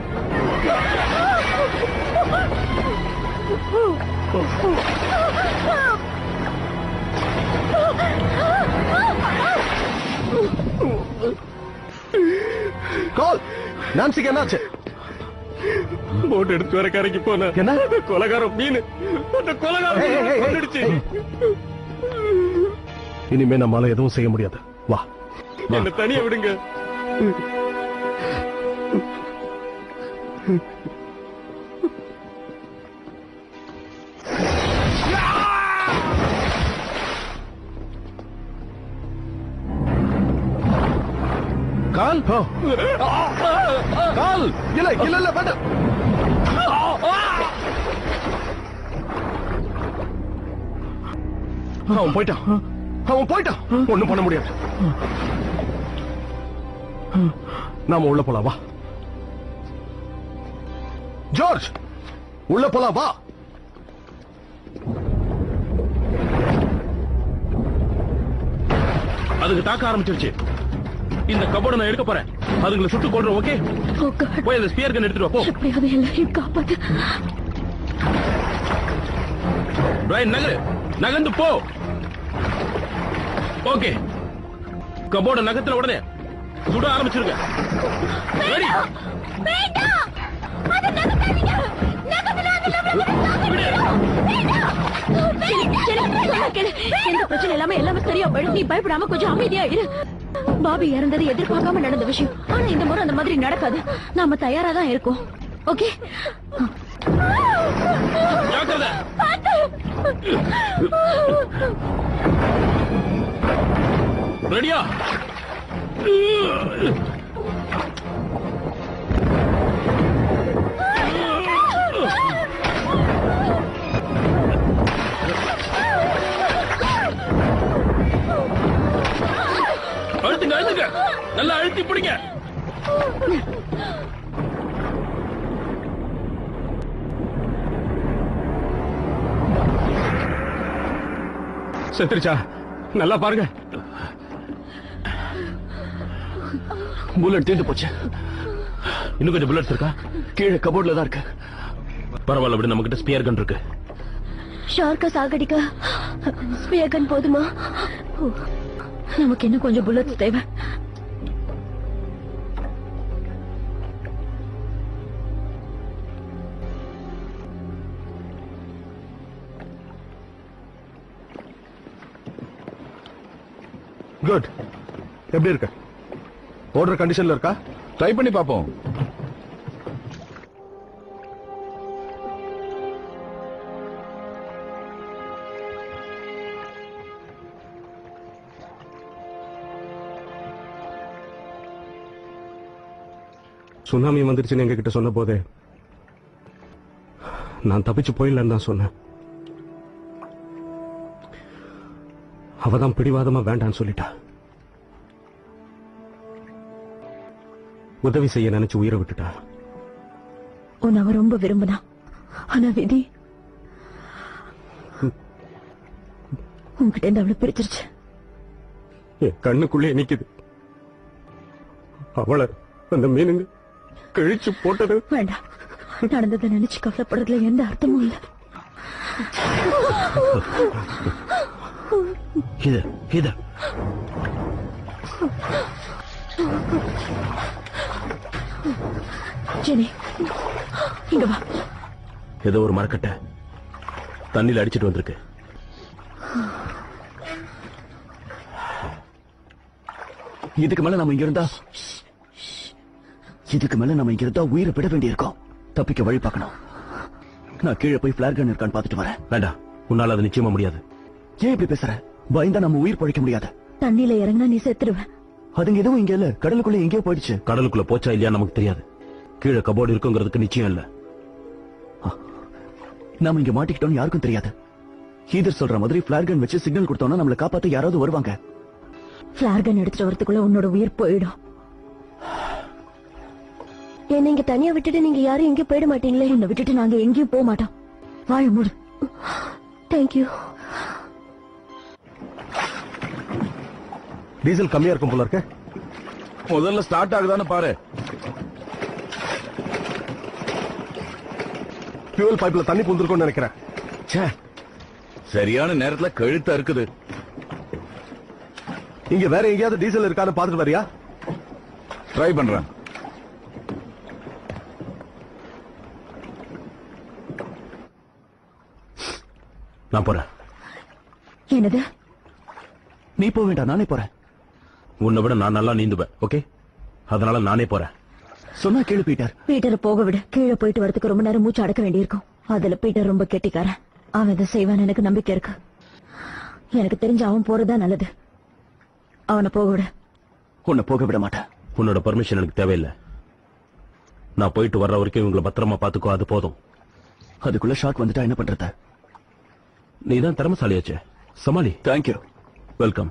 கால் நான்சிக்கு என்னாச்சு போட் எடுத்து வர கரைக்கு போன என்ன கொலகாரம் மீன் அந்த கொலகாரம் ஏய், ஏய், ஏய், ஏய். கொன்னுடுச்சு. இனிமே நம்மால எதுவும் செய்ய முடியாது வா என்ன தனியா விடுங்க கால் கால் இல்ல இல்ல இல்ல வேண்டாம் அவன் போயிட்டான் அவன் போயிட்டான் ஒண்ணும் பண்ண முடியாது நாம உள்ள போலாம் வா ஜார்ஜ் உள்ள போலாம் வா அதுக்கு தாக்க ஆரம்பிச்சிருச்சு இந்த கபோர்டை நான் எடுக்க போறேன் அதுங்களை சுட்டு கொள்றேன் ஓகே Oh God. போய் அந்த ஸ்பியர் கன் எடுத்துட்டு வா போ எப்படியாவது எல்லாரையும் காப்பாத்து பிரைன் நகரு நகர்ந்து போ ஓகே கபோர்ட நகத்துல உடனே சுட ஆரம்பிச்சிருக்க ரெடி எந்த பிரச்சனை இல்லாம எல்லாமே சரியா போயிடும் நீ பயப்படாம கொஞ்சம் அமைதியா இரு பாபி இறந்தது எதிர்பார்க்காம நடந்த விஷயம் ஆனா இந்த முறை அந்த மாதிரி நடக்காது நாம தயாரா தான் இருக்கோம் ஓகே ஜாக்கிரதை ரெடியா அழுத்துங்க அழுத்துங்க நல்லா அழுத்தி பிடிங்க செத்துருச்சா நல்லா பாருங்க புல்லட் தீர்ந்து போச்சு இன்னும் கொஞ்சம் புல்லட்ஸ் இருக்கா கீழே கபோர்ட்ல தான் இருக்கு பரவாயில்ல விடு நம்ம கிட்ட ஸ்பியர் கன் இருக்கு ஷார்க்க சாகடிக்க ஸ்பியகன் போதுமா நமக்கு இன்னும் கொஞ்சம் புல்லட்ஸ் தேவை குட் எப்படி இருக்க ஓடுற கண்டிஷன்ல இருக்கா ட்ரை பண்ணி பாப்போம் சுனாமி வந்துருச்சுன்னு எங்க கிட்ட சொன்ன போதே நான் தப்பிச்சு போயிடலன்னு தான் சொன்னேன் அவ தான் பிடிவாதமா வேண்டான்னு சொல்லிட்டா உதவி செய்ய நினைச்சு உயிரை விட்டுட்டா உன்னை அவ ரொம்ப விரும்பினா ஆனா விதி உன்கிட்ட இருந்து அவளை பிரிச்சிருச்சு என் கண்ணுக்குள்ளே நிக்குது அவளை அந்த மீனுங்க கிழிச்சு போட்டது வேண்டாம் நடந்ததை நினைச்சு கவலைப்படுறதுல எந்த அர்த்தமும் இல்ல இது இது ஜெனி இங்க வா ஏதோ ஒரு மரக்கட்டை தண்ணியில அடிச்சிட்டு வந்திருக்கு இதுக்கு மேல நம்ம இங்க இருந்தா இதுக்கு மேல நம்ம இங்க இருந்தா உயிரை விட வேண்டியிருக்கோம் தப்பிக்க வழி பார்க்கணும் நான் கீழே போய் பிளார் கன் இருக்கான்னு பார்த்துட்டு வரேன் வேண்டாம் உன்னால அது நிச்சயமா முடியாது ஏன் இப்படி பேசுற பயந்தா நம்ம உயிர் பழைக்க முடியாது தண்ணியில இறங்கினா நீ செத்துருவ அதுங்க எதுவும் இங்க இல்ல கடலுக்குள்ள எங்கேயோ போயிடுச்சு கடலுக்குள்ள போச்சா இல்லையா நமக்கு தெரியாது கீழே கபோர்டு இருக்குங்கிறதுக்கு நிச்சயம் இல்ல நாம இங்க மாட்டிக்கிட்டோம்னு யாருக்கும் தெரியாது ஹீதர் சொல்ற மாதிரி பிளார் கன் வச்சு சிக்னல் கொடுத்தோம்னா நம்மள காப்பாத்த யாராவது வருவாங்க பிளார்கன் எடுத்துட்டு வரதுக்குள்ள உன்னோட உயிர் போயிடும் என்ன இங்க தனியா விட்டுட்டு நீங்க யாரும் எங்கேயும் போயிட மாட்டீங்களே உன்னை விட்டுட்டு நாங்க எங்கேயும் போக மாட்டோம் வாழ மூடு தேங்க்யூ டீசல் கம்மியா இருக்கும் போல இருக்க முதல்ல ஸ்டார்ட் ஆகுதான்னு பாரு ஃபியூல் பைப்ல தண்ணி புந்திருக்கும்னு நினைக்கிறேன் ச்சே சரியான நேரத்துல கழுத்தா இருக்குது இங்க வேற எங்கேயாவது டீசல் இருக்கான்னு பாத்துட்டு வரியா ட்ரை பண்றேன் நான் போறேன் என்னது நீ போக வேண்டாம் நானே போறேன் உன்னை விட நான் நல்லா நீந்துவேன் ஓகே அதனால நானே போறேன் சொன்னா கேளு பீட்டர் பீட்டரை போக விடு கீழே போயிட்டு வரதுக்கு ரொம்ப நேரம் மூச்சு அடக்க வேண்டியிருக்கும் அதுல பீட்டர் ரொம்ப கெட்டிக்காரன் அவன் இதை செய்வான் எனக்கு நம்பிக்கை இருக்கு எனக்கு தெரிஞ்ச அவன் போறதா நல்லது அவனை போக விடு உன்னை போக விட மாட்டேன் உன்னோட பர்மிஷன் எனக்கு தேவையில்லை நான் போயிட்டு வர்ற வரைக்கும் இவங்களை பத்திரமா பாத்துக்கோ அது போதும் அதுக்குள்ள ஷாக் வந்துட்டா என்ன பண்றது நீ தான் திறமசாலியாச்சே சமாளி தேங்க்யூ வெல்கம்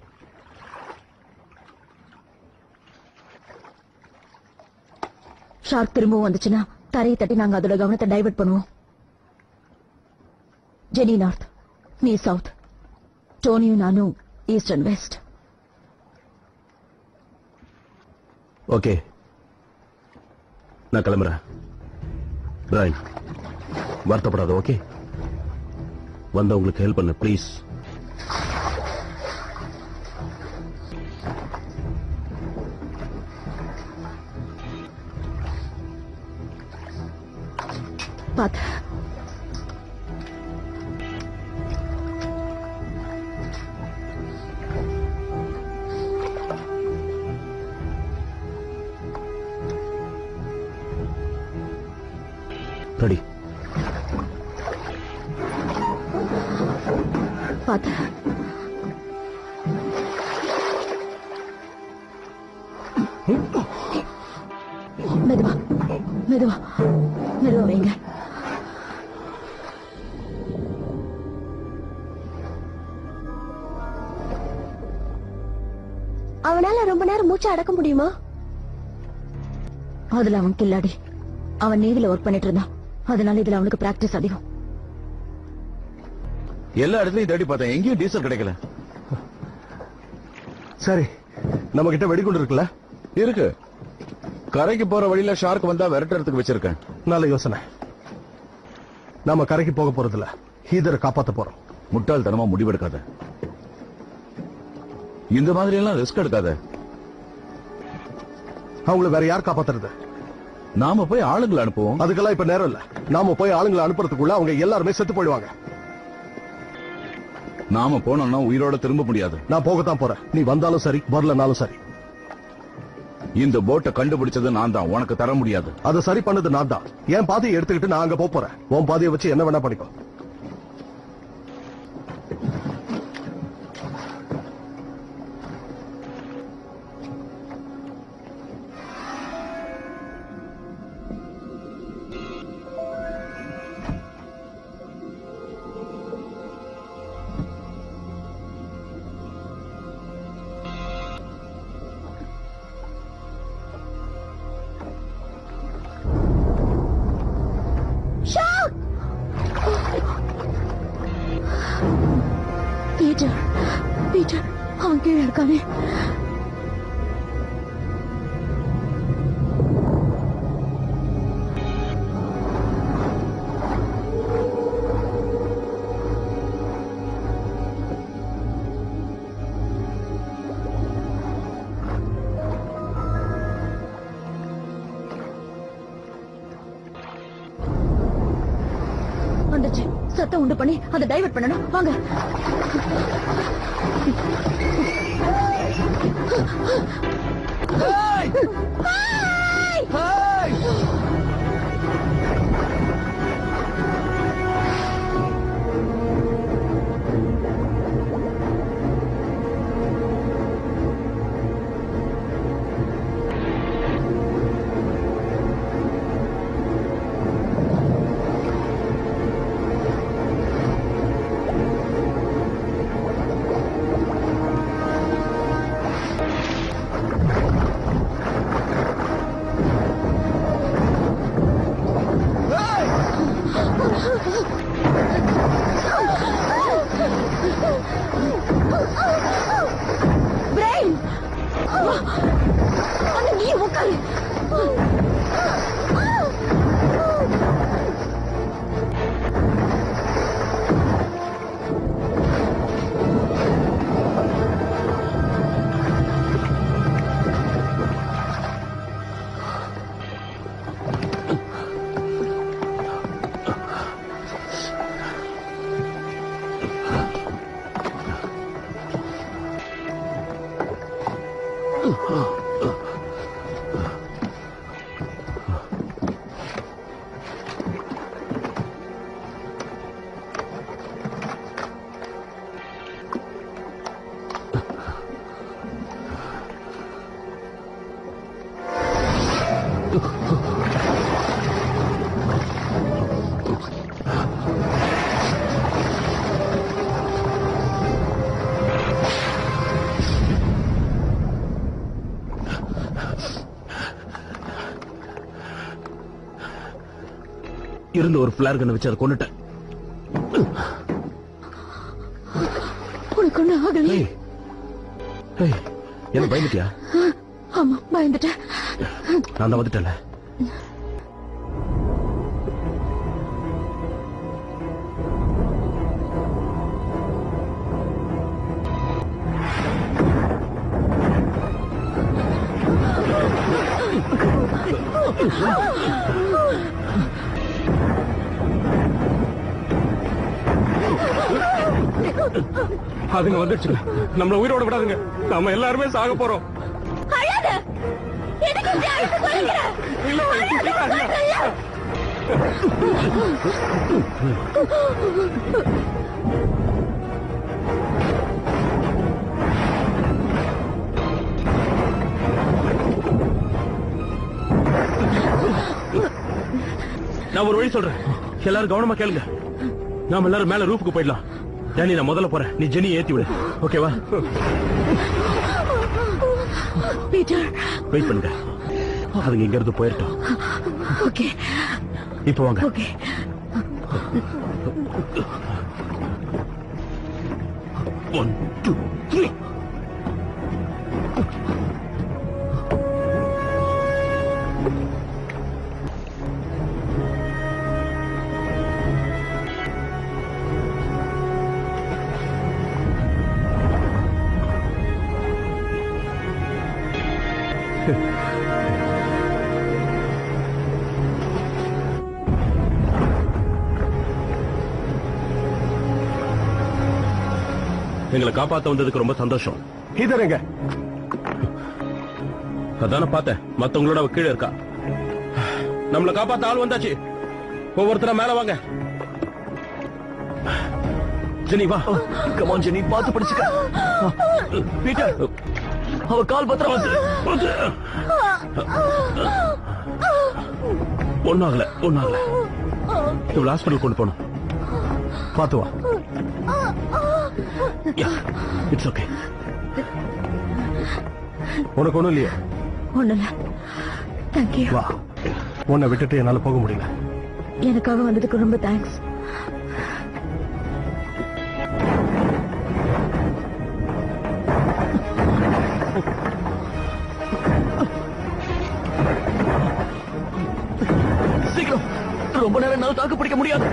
ஷார்க் திரும்பவும் வந்துச்சுன்னா தரையை தட்டி நாங்க அதோட கவனத்தை டைவர்ட் பண்ணுவோம் ஜெனி நார்த் நீ சவுத் டோனியும் நானும் ஈஸ்ட் அண்ட் வெஸ்ட் ஓகே நான் கிளம்புறேன் பிரைன் வருத்தப்படாத ஓகே வந்தவங்களுக்கு ஹெல்ப் பண்ணு ப்ளீஸ் பாத்து ரெடி பாத்து மெதுவா மெதுவா மெதுவா வைங்க அவனால ரொம்ப நேரம் மூச்சு அடக்க முடியுமா அதுல அவன் கில்லாடி அவன் நேவில ஒர்க் பண்ணிட்டு இருந்தான் அதனால இதுல அவனுக்கு பிராக்டிஸ் அதிகம் எல்லா இடத்துலயும் தேடி பார்த்தேன் எங்கேயும் டீசல் கிடைக்கல சரி நம்ம கிட்ட வெடிகுண்டு இருக்குல்ல இருக்கு கரைக்கு போற வழியில ஷார்க் வந்தா விரட்டுறதுக்கு வச்சிருக்கேன் நல்ல யோசனை நாம கரைக்கு போக போறதில்ல ஹீதரை காப்பாத்த போறோம் முட்டாள்தனமா முடிவெடுக்காத இந்த மாதிரி எல்லாம் ரிஸ்க் எடுக்காத அவங்கள வேற யார் காப்பாத்துறது நாம போய் ஆளுங்களை அனுப்புவோம் அதுக்கெல்லாம் இப்ப நேரம் இல்ல நாம போய் ஆளுங்களை அனுப்புறதுக்குள்ள அவங்க எல்லாருமே செத்து போயிடுவாங்க நாம போனோம்னா உயிரோட திரும்ப முடியாது நான் போகத்தான் போறேன் நீ வந்தாலும் சரி வரலனாலும் சரி இந்த போட்டை கண்டுபிடிச்சது நான் தான் உனக்கு தர முடியாது அதை சரி பண்ணது நான் தான் என் பாதையை எடுத்துக்கிட்டு நான் அங்க போப் போறேன் உன் பாதையை வச்சு என்ன வேணா பண்ணிக்கோ பகவானே வந்துச்சு சத்தம் உண்டு பண்ணி அதை டைவர்ட் பண்ணணும் வாங்க பிரெயின் அந்த நீ உட்காரு இருந்த ஒரு பிளார் கண்ணை வச்சு அதை கொண்டுட்டேன் உனக்கு ஒண்ணு ஆகலையே ஏய், என்ன பயந்துட்டியா ஆமா பயந்துட்டேன் நான் தான் வந்துட்டேன்ல அதுங்க வந்துடுச்சுங்க நம்மள உயிரோட விடாதுங்க நாம எல்லாருமே சாக போறோம் அழாத எதுக்கு இப்படி அழுத்து கொள்கிற இல்ல, இல்ல, இல்ல. நான் ஒரு வழி சொல்றேன் எல்லாரும் கவனமா கேளுங்க நாம எல்லாரும் மேல ரூஃபுக்கு போயிடலாம் டேனி நான் முதல்ல போறேன் நீ ஜெனி ஏத்தி விடு ஓகேவா பீட்டர் வெயிட் பண்ணுங்க அதுங்க இங்க இருந்து போயிட்டோம் ஓகே இப்போ வாங்க ஓகே ஒன் டூ த்ரீ எங்களை காப்பாத்த வந்ததுக்கு ரொம்ப சந்தோஷம் இதருங்க அதான பார்த்தேன் மத்தவங்களோட அவ கீழே இருக்கா நம்மள காப்பாத்த ஆள் வந்தாச்சு ஒவ்வொருத்தரா மேல வாங்க ஜெனி வா கமான் ஜெனி பார்த்து படிச்சுக்க பீட்டர் அவ கால் பத்திரம் வந்து ஒன்னாகல ஒன்னாகல இவ்வளவு ஹாஸ்பிட்டல் கொண்டு போனோம் பாத்து வா இட்ஸ் ஓகே உனக்கு ஒண்ணும் இல்லையே ஒண்ணு இல்ல தேங்க்யூ வா உன்னை விட்டுட்டு என்னால போக முடியல எனக்காக வந்ததுக்கு ரொம்ப தேங்க்ஸ் என்னால தாக்கு பிடிக்க முடியாது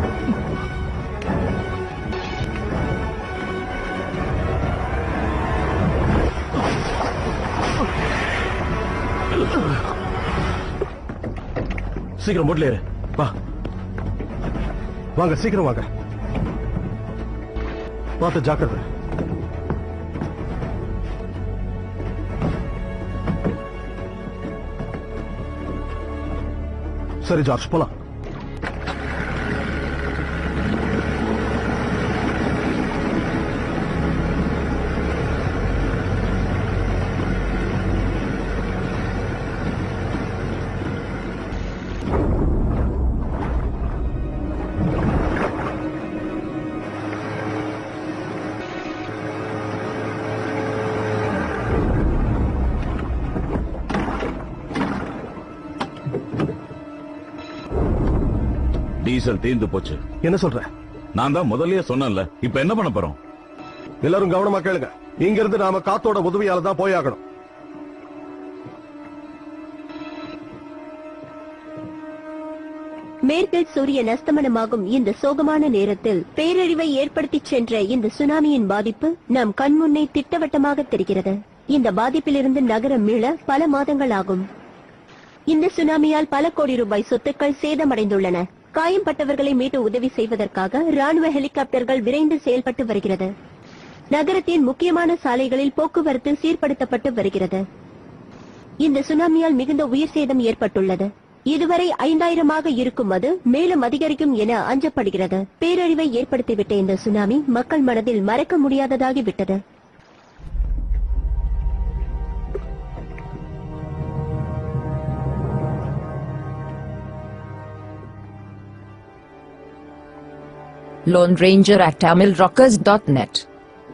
சீக்கிரம் போட்ல ஏறு வா வாங்க சீக்கிரம் வாங்க பார்த்து ஜாக்கிரதை சரி ஜார்ஜ் போலாம் டீசல் தீர்ந்து போச்சு என்ன சொல்ற நான் தான் முதல்லயே சொன்னேன்ல இப்ப என்ன பண்ண போறோம் எல்லாரும் கவனமா கேளுங்க இங்க இருந்து நாம காத்தோட உதவியால தான் போயாகணும் மேற்கில் சூரியன் அஸ்தமனமாகும் இந்த சோகமான நேரத்தில் பேரழிவை ஏற்படுத்திச் சென்ற இந்த சுனாமியின் பாதிப்பு நம் கண்முன்னே திட்டவட்டமாக தெரிகிறது இந்த பாதிப்பிலிருந்து நகரம் மீள பல மாதங்கள் ஆகும் இந்த சுனாமியால் பல கோடி ரூபாய் சொத்துக்கள் சேதமடைந்துள்ளன காயம்பட்டவர்களை மீட்டு உதவி செய்வதற்காக ராணுவ ஹெலிகாப்டர்கள் விரைந்து செயல்பட்டு வருகிறது நகரத்தின் முக்கியமான சாலைகளில் போக்குவரத்து சீர்படுத்தப்பட்டு வருகிறது இந்த சுனாமியால் மிகுந்த உயிர் சேதம் ஏற்பட்டுள்ளது இதுவரை ஐந்தாயிரமாக இருக்கும் அது மேலும் அதிகரிக்கும் என அஞ்சப்படுகிறது பேரழிவை ஏற்படுத்திவிட்ட இந்த சுனாமி மக்கள் மனதில் மறக்க முடியாததாகிவிட்டது Lone Ranger at TamilRockers.net.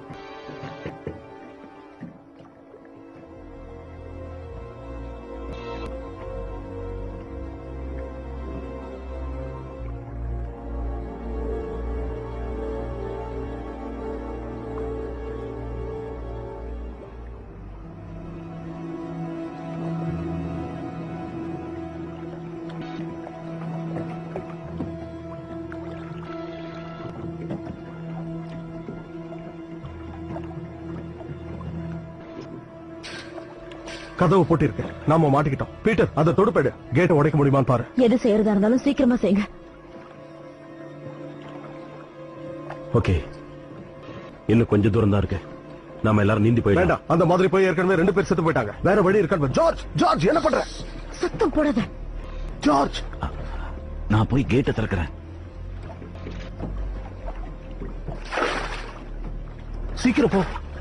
கதவு போட்டிருக்கு நாம மாட்டிக்கிட்டோம் பீட்டர் அதை தொடுப்பேடு கேட்டை உடைக்க முடியுமான்னு பாரு எது செய்யறதா இருந்தாலும் சீக்கிரமா செய்யுங்க ஓகே இன்னும் கொஞ்ச தூரம் தான் இருக்கு நாம எல்லாரும் நீந்தி போயிடலாம் வேண்டாம் அந்த மாதிரி போய் ஏற்கனவே ரெண்டு பேர் செத்து போயிட்டாங்க வேற வழி இருக்கான்னு ஜார்ஜ் ஜார்ஜ் என்ன பண்ற சத்தம் போடாத ஜார்ஜ் நான் போய் கேட்டை திறக்கிறேன் சீக்கிரம் போ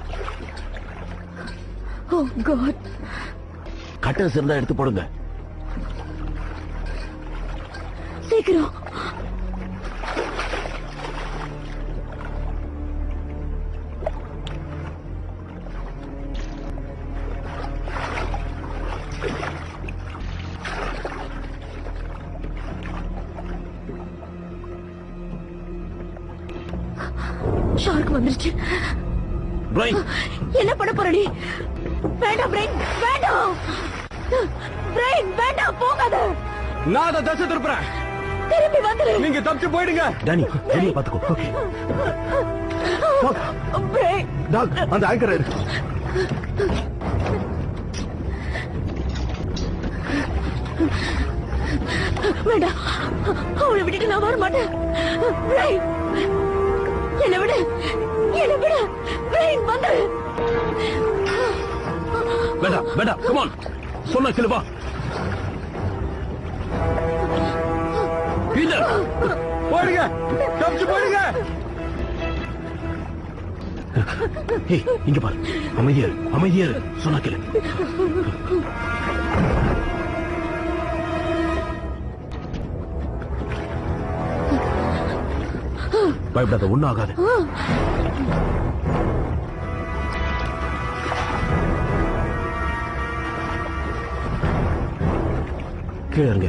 ஓ காட் கட்டர்ஸ் இருந்தா எடுத்து போடுங்க சீக்கிரம் ஷார்க் வந்துருச்சு பிரைன் என்ன பண்ண போற நீ வேண்டாம் பிரெயின் வேண்டாம் பிரெயின் வேண்டாம் போகாத நான் அதை தசை திருப்புறேன் திரும்பி வந்துரு நீங்க தப்பிச்சு போயிடுங்க டானி வெளியே பாத்துக்கோ ஓகே பிரெயின் டாக் அந்த ஆங்கர் இருக்கு வேண்டாம் அவளை விட்டுட்டு நான் வர மாட்டேன் பிரெயின் என்னை விடு என்னை விடு பிரெயின் வந்து வேண்டாம் வேண்டாம் கமான் சொன்ன கிளவா பீட்டர் போயிடுங்க தப்பிச்சு போயிடுங்க ஏய் இங்க பாரு அமைதியா இரு, அமைதியா இரு. சொன்னா கேளு பயப்படாத ஒண்ணும் ஆகாது கீழே இருங்க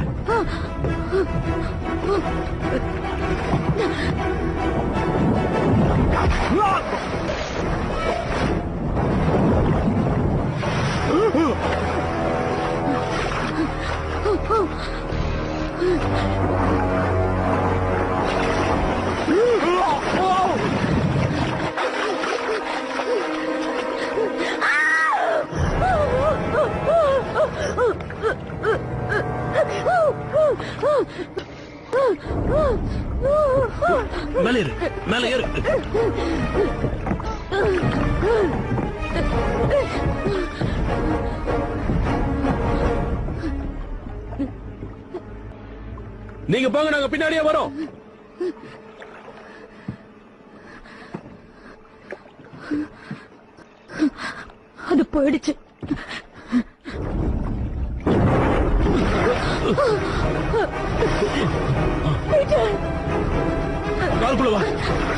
மேலே ஏறு மேலே ஏறு நீங்க போங்க நாங்க பின்னாடியே வரோம் அது போயிடுச்சு கால்குள்ள வா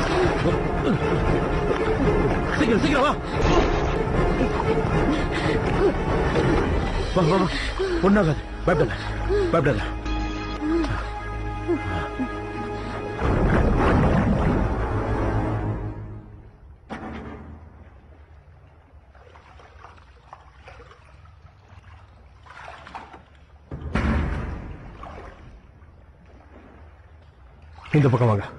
சீக்கிரம் சீக்கிரம் வா வா வா வா ஒண்ணாகாது பயப்படாத பயப்படாத இந்த பக்கம் வாங்க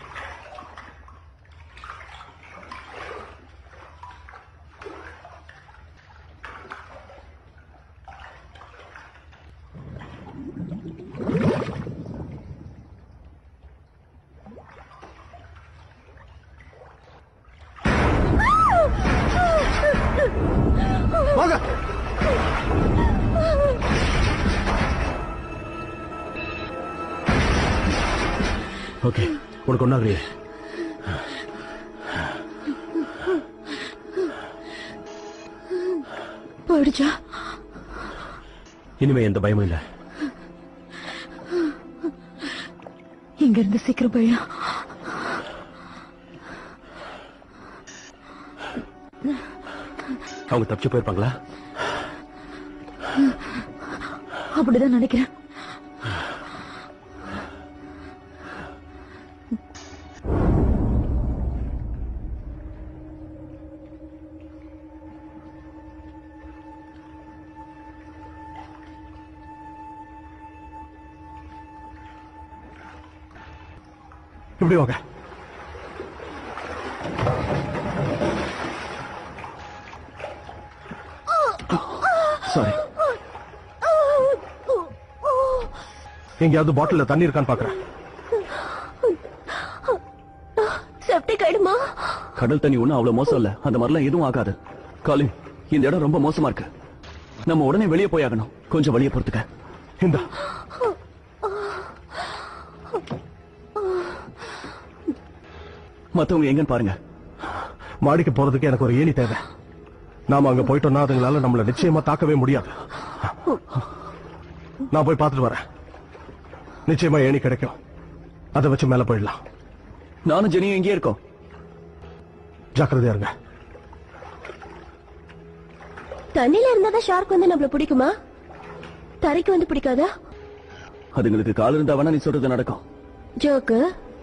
வாங்க ஓகே உனக்கு ஒன்னாகிறியே போயிடுச்சா இனிமே எந்த பயமும் இல்ல இங்க இருந்து சீக்கிரம் போயா அவங்க தப்பிச்சு போயிருப்பாங்களா அப்படிதான் நினைக்கிறேன் இப்படி வாங்க சாரி எங்கேயாவது பாட்டில்ல தண்ணி இருக்கான்னு பாக்குறேன் செப்டிக் ஆயிடுமா கடல் தண்ணி ஒண்ணும் அவ்வளவு மோசம் இல்ல அந்த மாதிரிலாம் எதுவும் ஆகாது காலின் இந்த இடம் ரொம்ப மோசமா இருக்கு நம்ம உடனே வெளியே போய் ஆகணும் கொஞ்சம் வெளியே பொறுத்துக்க இந்த மத்தவங்க எங்கன்னு பாருங்க மாடிக்கு போறதுக்கு எனக்கு ஒரு ஏணி தேவை நாம அங்க போயிட்டோம்னா அதுங்களால நம்மள நிச்சயமா தாக்கவே முடியாது நான் போய் பார்த்துட்டு வரேன் நிச்சயமா ஏணி கிடைக்கும் அதை வச்சு மேல போயிடலாம் நானும் ஜெனியும் இங்கே இருக்கோம் ஜாக்கிரதையா இருங்க தண்ணில இருந்தாதான் ஷார்க் வந்து நம்மள பிடிக்குமா தரைக்கு வந்து பிடிக்காதா அதுங்களுக்கு கால் இருந்தா வேணா நீ சொல்றது நடக்கும் ஜோக்கு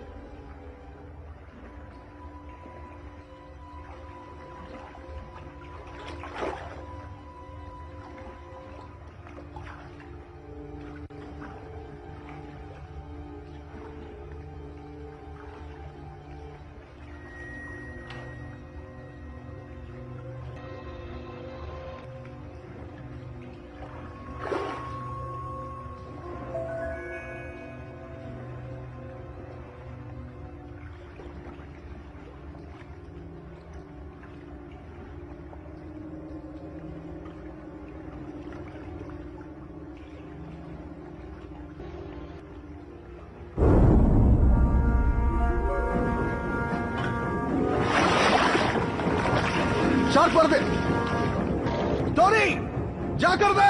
ஷார்க் வருது டோனி ஜாக்கிரதை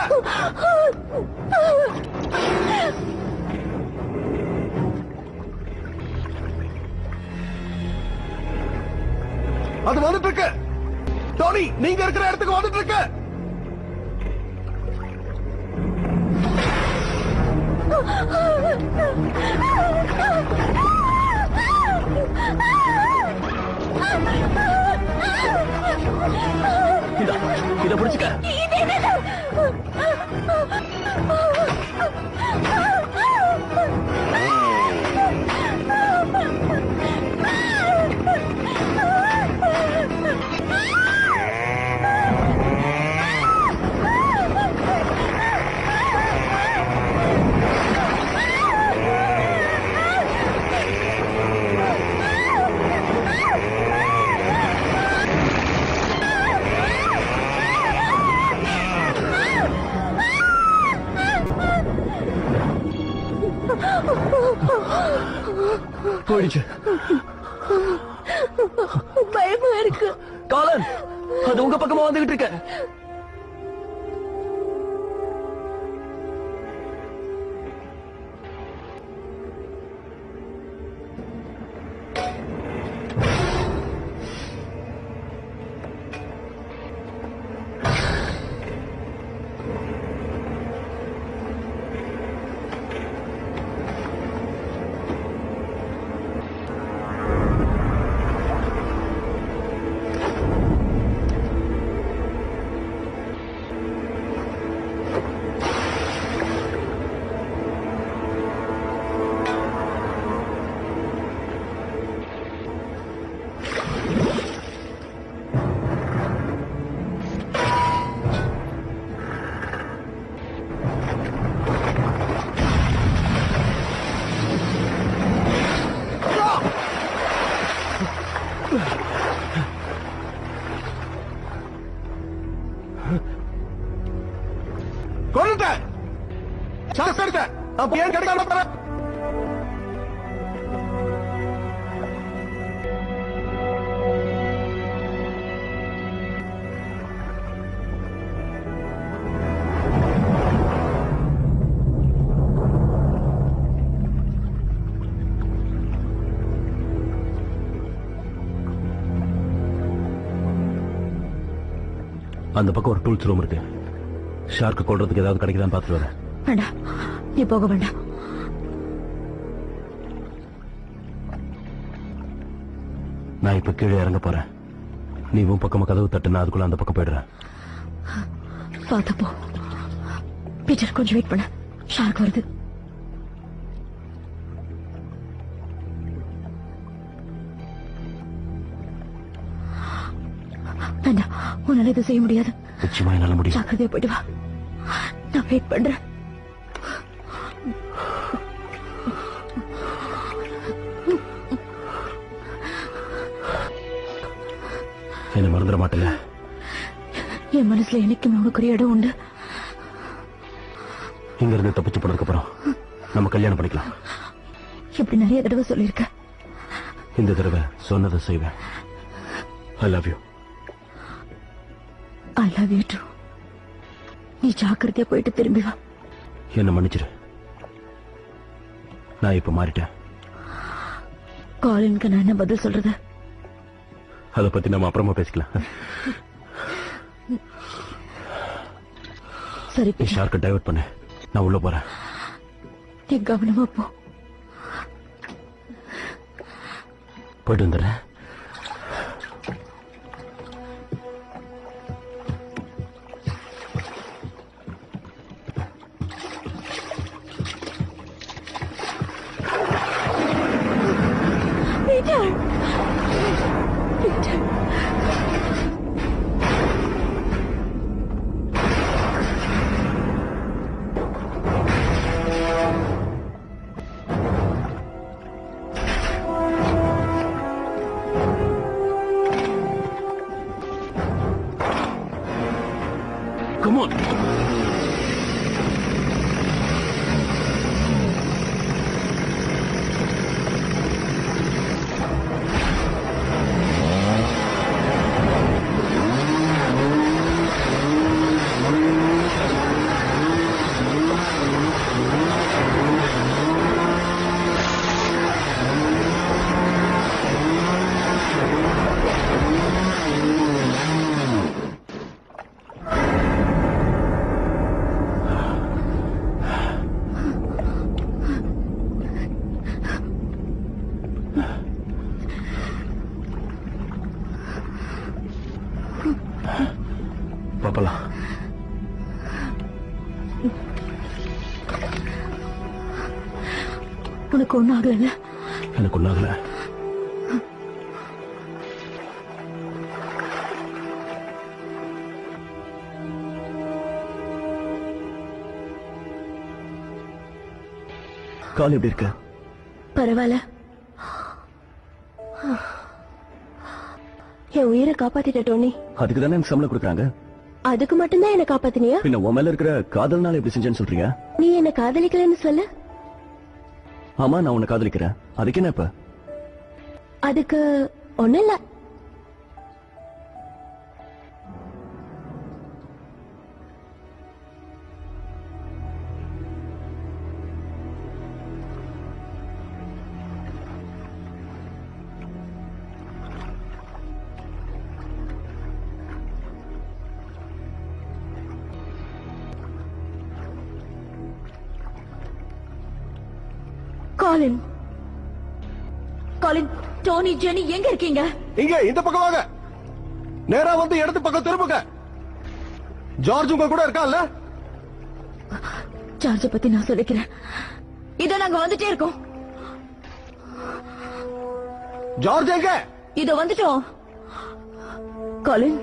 அது வந்துட்டு இருக்கு டோனி நீங்க இருக்கிற இடத்துக்கு வந்துட்டு இருக்கு இதா இத பிடிச்சுக்க போயிடுச்சு பயமா இருக்கு காலன் அது உங்க பக்கமா வந்துகிட்டு இருக்க கொண்டுட்டேன் சாஸ் எடுத்தேன் அப்ப ஏன் கிடைக்காம போற அந்த பக்கம் ஒரு டூல்ஸ் ரூம் இருக்கு ஷார்க்கு கொள்றதுக்கு ஏதாவது கிடைக்குதான்னு பார்த்துட்டு வரேன் வேண்டாம் நீ போக வேண்டாம் நான் இப்ப கீழே இறங்க போறேன் நீ உன் பக்கமா கதவு தட்டுனா அதுக்குள்ள அந்த பக்கம் போயிடுறேன் பார்த்து போ பீட்டர் கொஞ்சம் வெயிட் பண்ண ஷார்க் வருது வேண்டாம் உன்னால இதை செய்ய முடியாது நிச்சயமா என்னால முடியும் ஜாக்கிரதையா போயிட்டு வா நான் வெயிட் பண்றேன் என்ன மறந்துட மாட்டேங்க என் மனசுல என்னைக்குமே உனக்கு ஒரு இடம் உண்டு இங்க இருந்து தப்பிச்சு போனதுக்கு அப்புறம் நம்ம கல்யாணம் பண்ணிக்கலாம் இப்படி நிறைய தடவை சொல்லியிருக்க இந்த தடவை சொன்னதை செய்வேன் I love you I love you too நீ ஜாக்கிரதையா போயிட்டு திரும்பி வா என்ன மன்னிச்சிரு நான் இப்ப மாறிட்டேன் காலினுக்கு நான் என்ன பதில் சொல்றது அதை பத்தி நம்ம அப்புறமா பேசிக்கலாம் சரி நீ ஷார்க்கை டைவர்ட் பண்ணு நான் உள்ள போறேன் நீ கவனமா போ போயிட்டு வந்துடுறேன் பீட்டர் பீட்டர் Come on. பாப்பலாம் உனக்கு ஒண்ணும் ஆகல எனக்கு ஒண்ணாகல கால் எப்படி இருக்கு பரவாயில்ல என் உயிரை காப்பாத்திட்ட டோனி அதுக்கு தானே எனக்கு சம்பளம் கொடுக்குறாங்க அதுக்கு மட்டும்தான் என்ன காப்பாத்தினியா பின்ன உன் மேல இருக்கிற காதல்னால எப்படி செஞ்சேன்னு சொல்றீங்க நீ என்ன காதலிக்கலன்னு சொல்லு ஆமா நான் உன்னை காதலிக்கிறேன் அதுக்கு என்ன இப்ப அதுக்கு ஒண்ணு இல்ல காலின் காலின் டோனி ஜெனி எங்க இருக்கீங்க இங்க இந்த பக்கம் வாங்க நேரா வந்து இடது பக்கம் திரும்புங்க ஜார்ஜ் உங்க கூட இருக்கான்ல சார்ஜ பத்தி நான் சொல்லிக்கிறேன் இதோ நாங்க வந்துட்டே இருக்கோம் ஜார்ஜ் எங்க இதோ வந்துட்டோம் Colin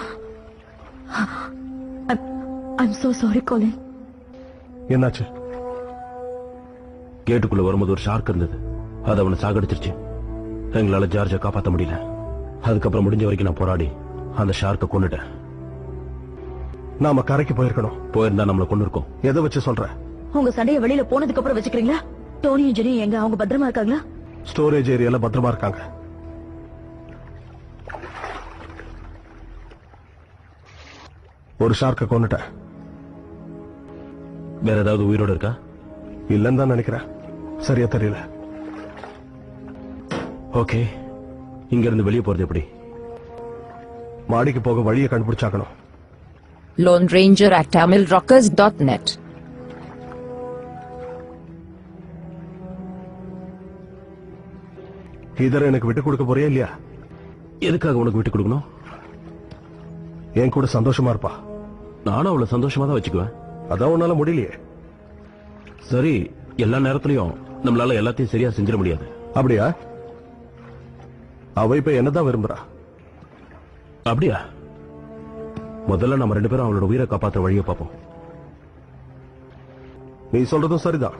I'm so sorry Colin என்னாச்சு கேட்டுக்குள்ள வரும்போது ஒரு ஷார்க் இருந்தது அது அவனை சாகடிச்சிருச்சு எங்களால ஜார்ஜை காப்பாத்த முடியல அதுக்கப்புறம் முடிஞ்ச வரைக்கும் நான் போராடி அந்த ஷார்க்கை கொன்னுட்டேன் நாம கரைக்கு போயிருக்கணும் போயிருந்தா நம்மள கொண்டு இருக்கோம் எதை வச்சு சொல்ற உங்க சண்டைய வெளியில போனதுக்கு அப்புறம் வச்சுக்கிறீங்களா டோனியும் ஜெனியும் எங்க அவங்க பத்திரமா இருக்காங்களா ஸ்டோரேஜ் ஏரியால பத்திரமா இருக்காங்க ஒரு ஷார்க்க கொண்டுட்டேன் வேற ஏதாவது உயிரோட இருக்கா இல்லன்னு தான் நினைக்கிறேன் சரியா தெரியல ஓகே இங்க இருந்து வெளியே போறது எப்படி மாடிக்கு போக வழியை கண்டுபிடிச்சாக்கணும் Lone Ranger at TamilRockers.net. இதர எனக்கு விட்டு கொடுக்க போறியா இல்லையா எதுக்காக உனக்கு விட்டு கொடுக்கணும் என் கூட சந்தோஷமா இருப்பா நானும் அவளை சந்தோஷமா தான் வச்சுக்குவேன் அதான் உன்னால முடியலையே சரி எல்லா நேரத்திலயும் நம்மளால எல்லாத்தையும் சரியா செஞ்சிட முடியாது அப்படியா அவ இப்ப என்னதான் விரும்புறா அப்படியா முதல்ல நம்ம ரெண்டு பேரும் அவளோட உயிரை காப்பாத்துற வழியை பார்ப்போம் நீ சொல்றதும் சரிதான்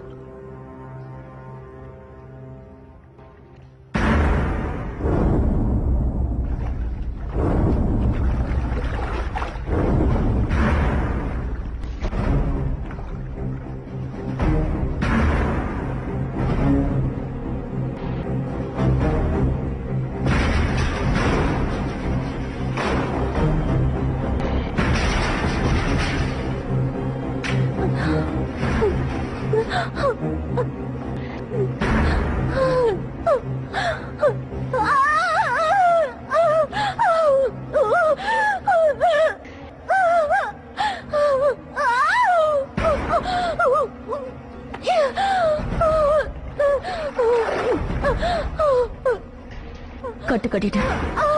கட்டு கட்டிட்டேன்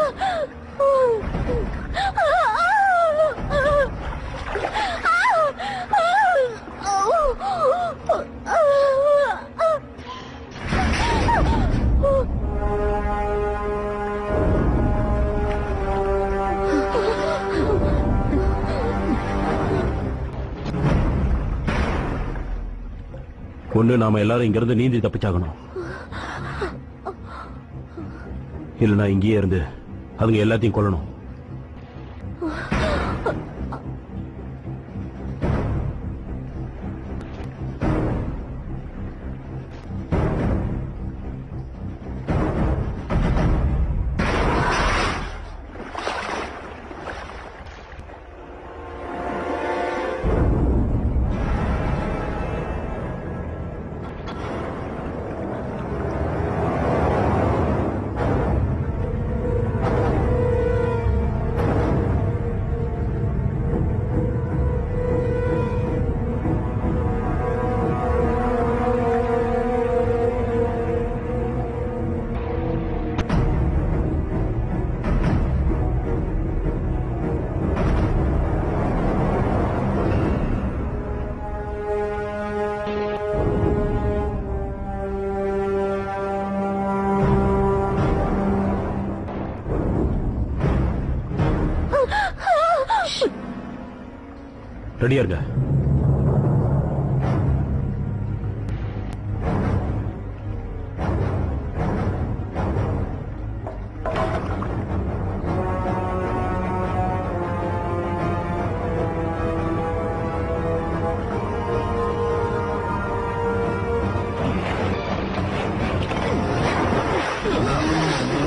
ஒண்ணு நாம எல்லாரும் இங்க இருந்து நீந்தி தப்பிச்சாகணும் இல்லைன்னா இங்கேயே இருந்து அதுங்க எல்லாத்தையும் கொல்லணும் ரெடியா இருக்க Oh,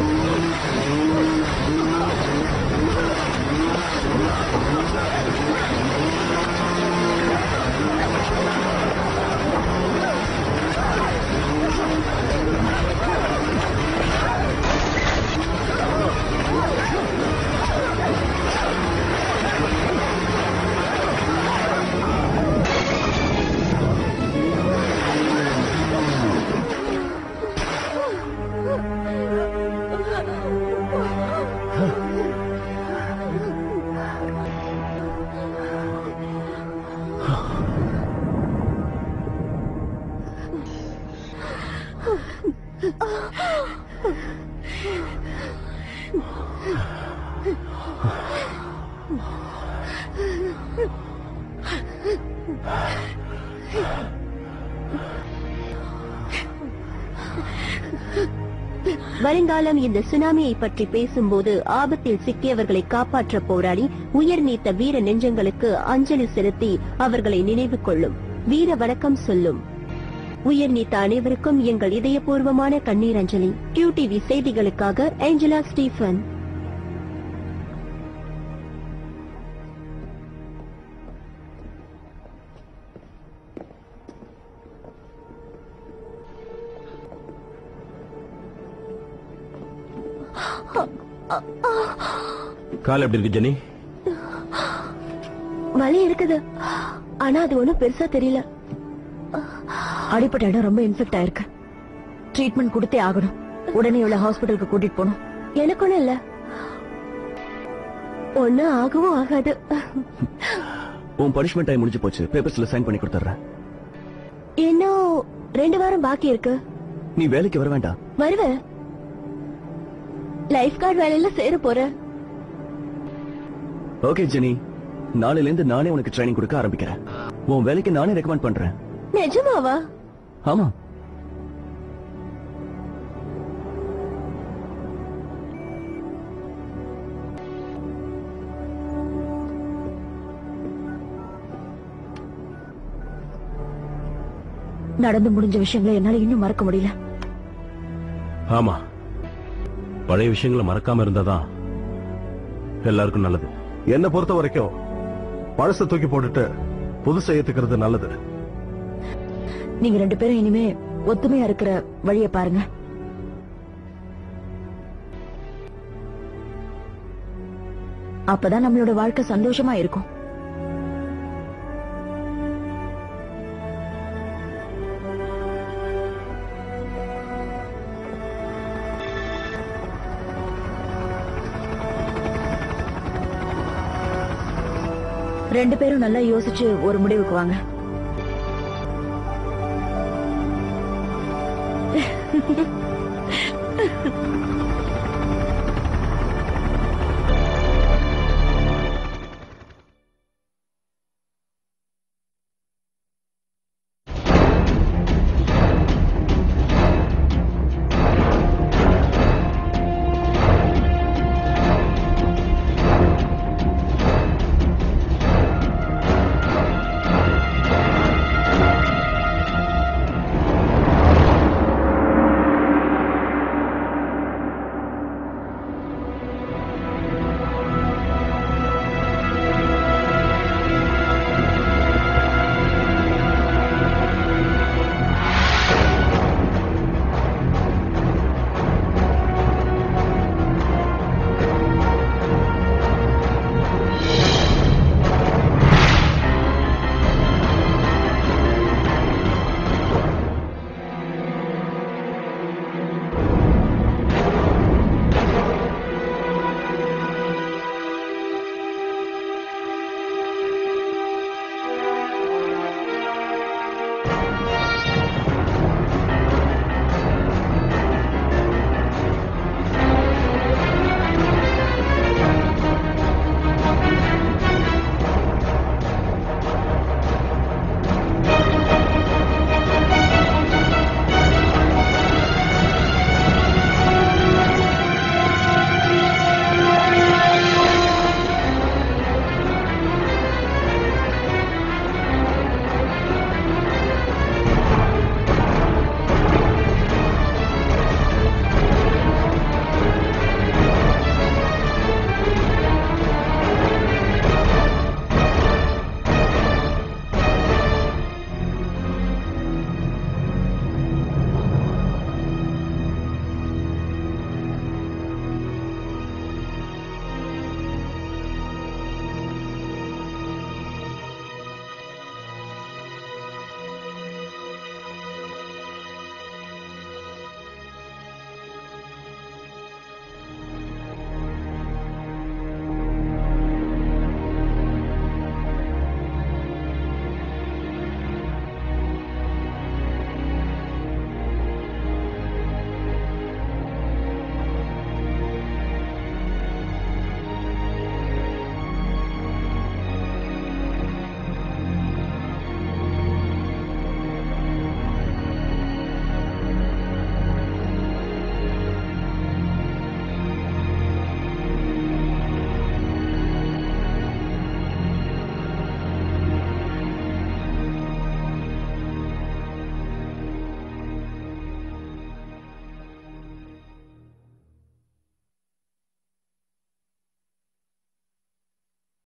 வருங்காலம் இந்த சுனாமியை பற்றி பேசும்போது ஆபத்தில் சிக்கியவர்களை காப்பாற்ற போராடி உயிர் நீத்த வீர நெஞ்சங்களுக்கு அஞ்சலி செலுத்தி அவர்களை நினைவு கொள்ளும் வீர வணக்கம் சொல்லும் உயிர் நீத்த அனைவருக்கும் எங்கள் இதயபூர்வமான கண்ணீர் அஞ்சலி கியூ டிவி செய்திகளுக்காக ஏஞ்சலா ஸ்டீஃபன் கால் எப்படி இருக்கு ஜெனி வலி இருக்குது ஆனா அது ஒண்ணும் பெருசா தெரியல அடிப்பட்ட இடம் ரொம்ப இன்ஃபெக்ட் ஆயிருக்கு ட்ரீட்மெண்ட் கொடுத்தே ஆகணும் உடனே இவளை ஹாஸ்பிட்டலுக்கு கூட்டிட்டு போகணும் எனக்கு ஒண்ணும் இல்ல ஒண்ணும் ஆகவும் ஆகாது உன் பனிஷ்மெண்ட் டைம் முடிஞ்சு போச்சு பேப்பர்ஸ்ல சைன் பண்ணி கொடுத்துறேன் இன்னும் ரெண்டு வாரம் பாக்கி இருக்கு நீ வேலைக்கு வர வேண்டாம் வருவேன் லைஃப் கார்டு வேலையில சேர போறேன் ஓகே ஜெனி நாளையில இருந்து நானே உனக்கு ட்ரைனிங் கொடுக்க ஆரம்பிக்கிறேன் உன் வேலைக்கு நானே ரெக்கமெண்ட் பண்றேன் நிஜமாவா ஆமா நடந்து முடிஞ்ச விஷயங்களை என்னால இன்னும் மறக்க முடியல ஆமா பழைய விஷயங்களை மறக்காம இருந்தாதான் எல்லாருக்கும் நல்லது என்ன பொறுத்த வரைக்கும் பழச தூக்கி போட்டுட்டு புதுசை ஏத்துக்கிறது நல்லது நீங்க ரெண்டு பேரும் இனிமே ஒத்துமையா இருக்கிற வழியை பாருங்க அப்பதான் நம்மளோட வாழ்க்கை சந்தோஷமா இருக்கும் ரெண்டு பேரும் நல்லா யோசிச்சு ஒரு முடிவுக்கு வாங்க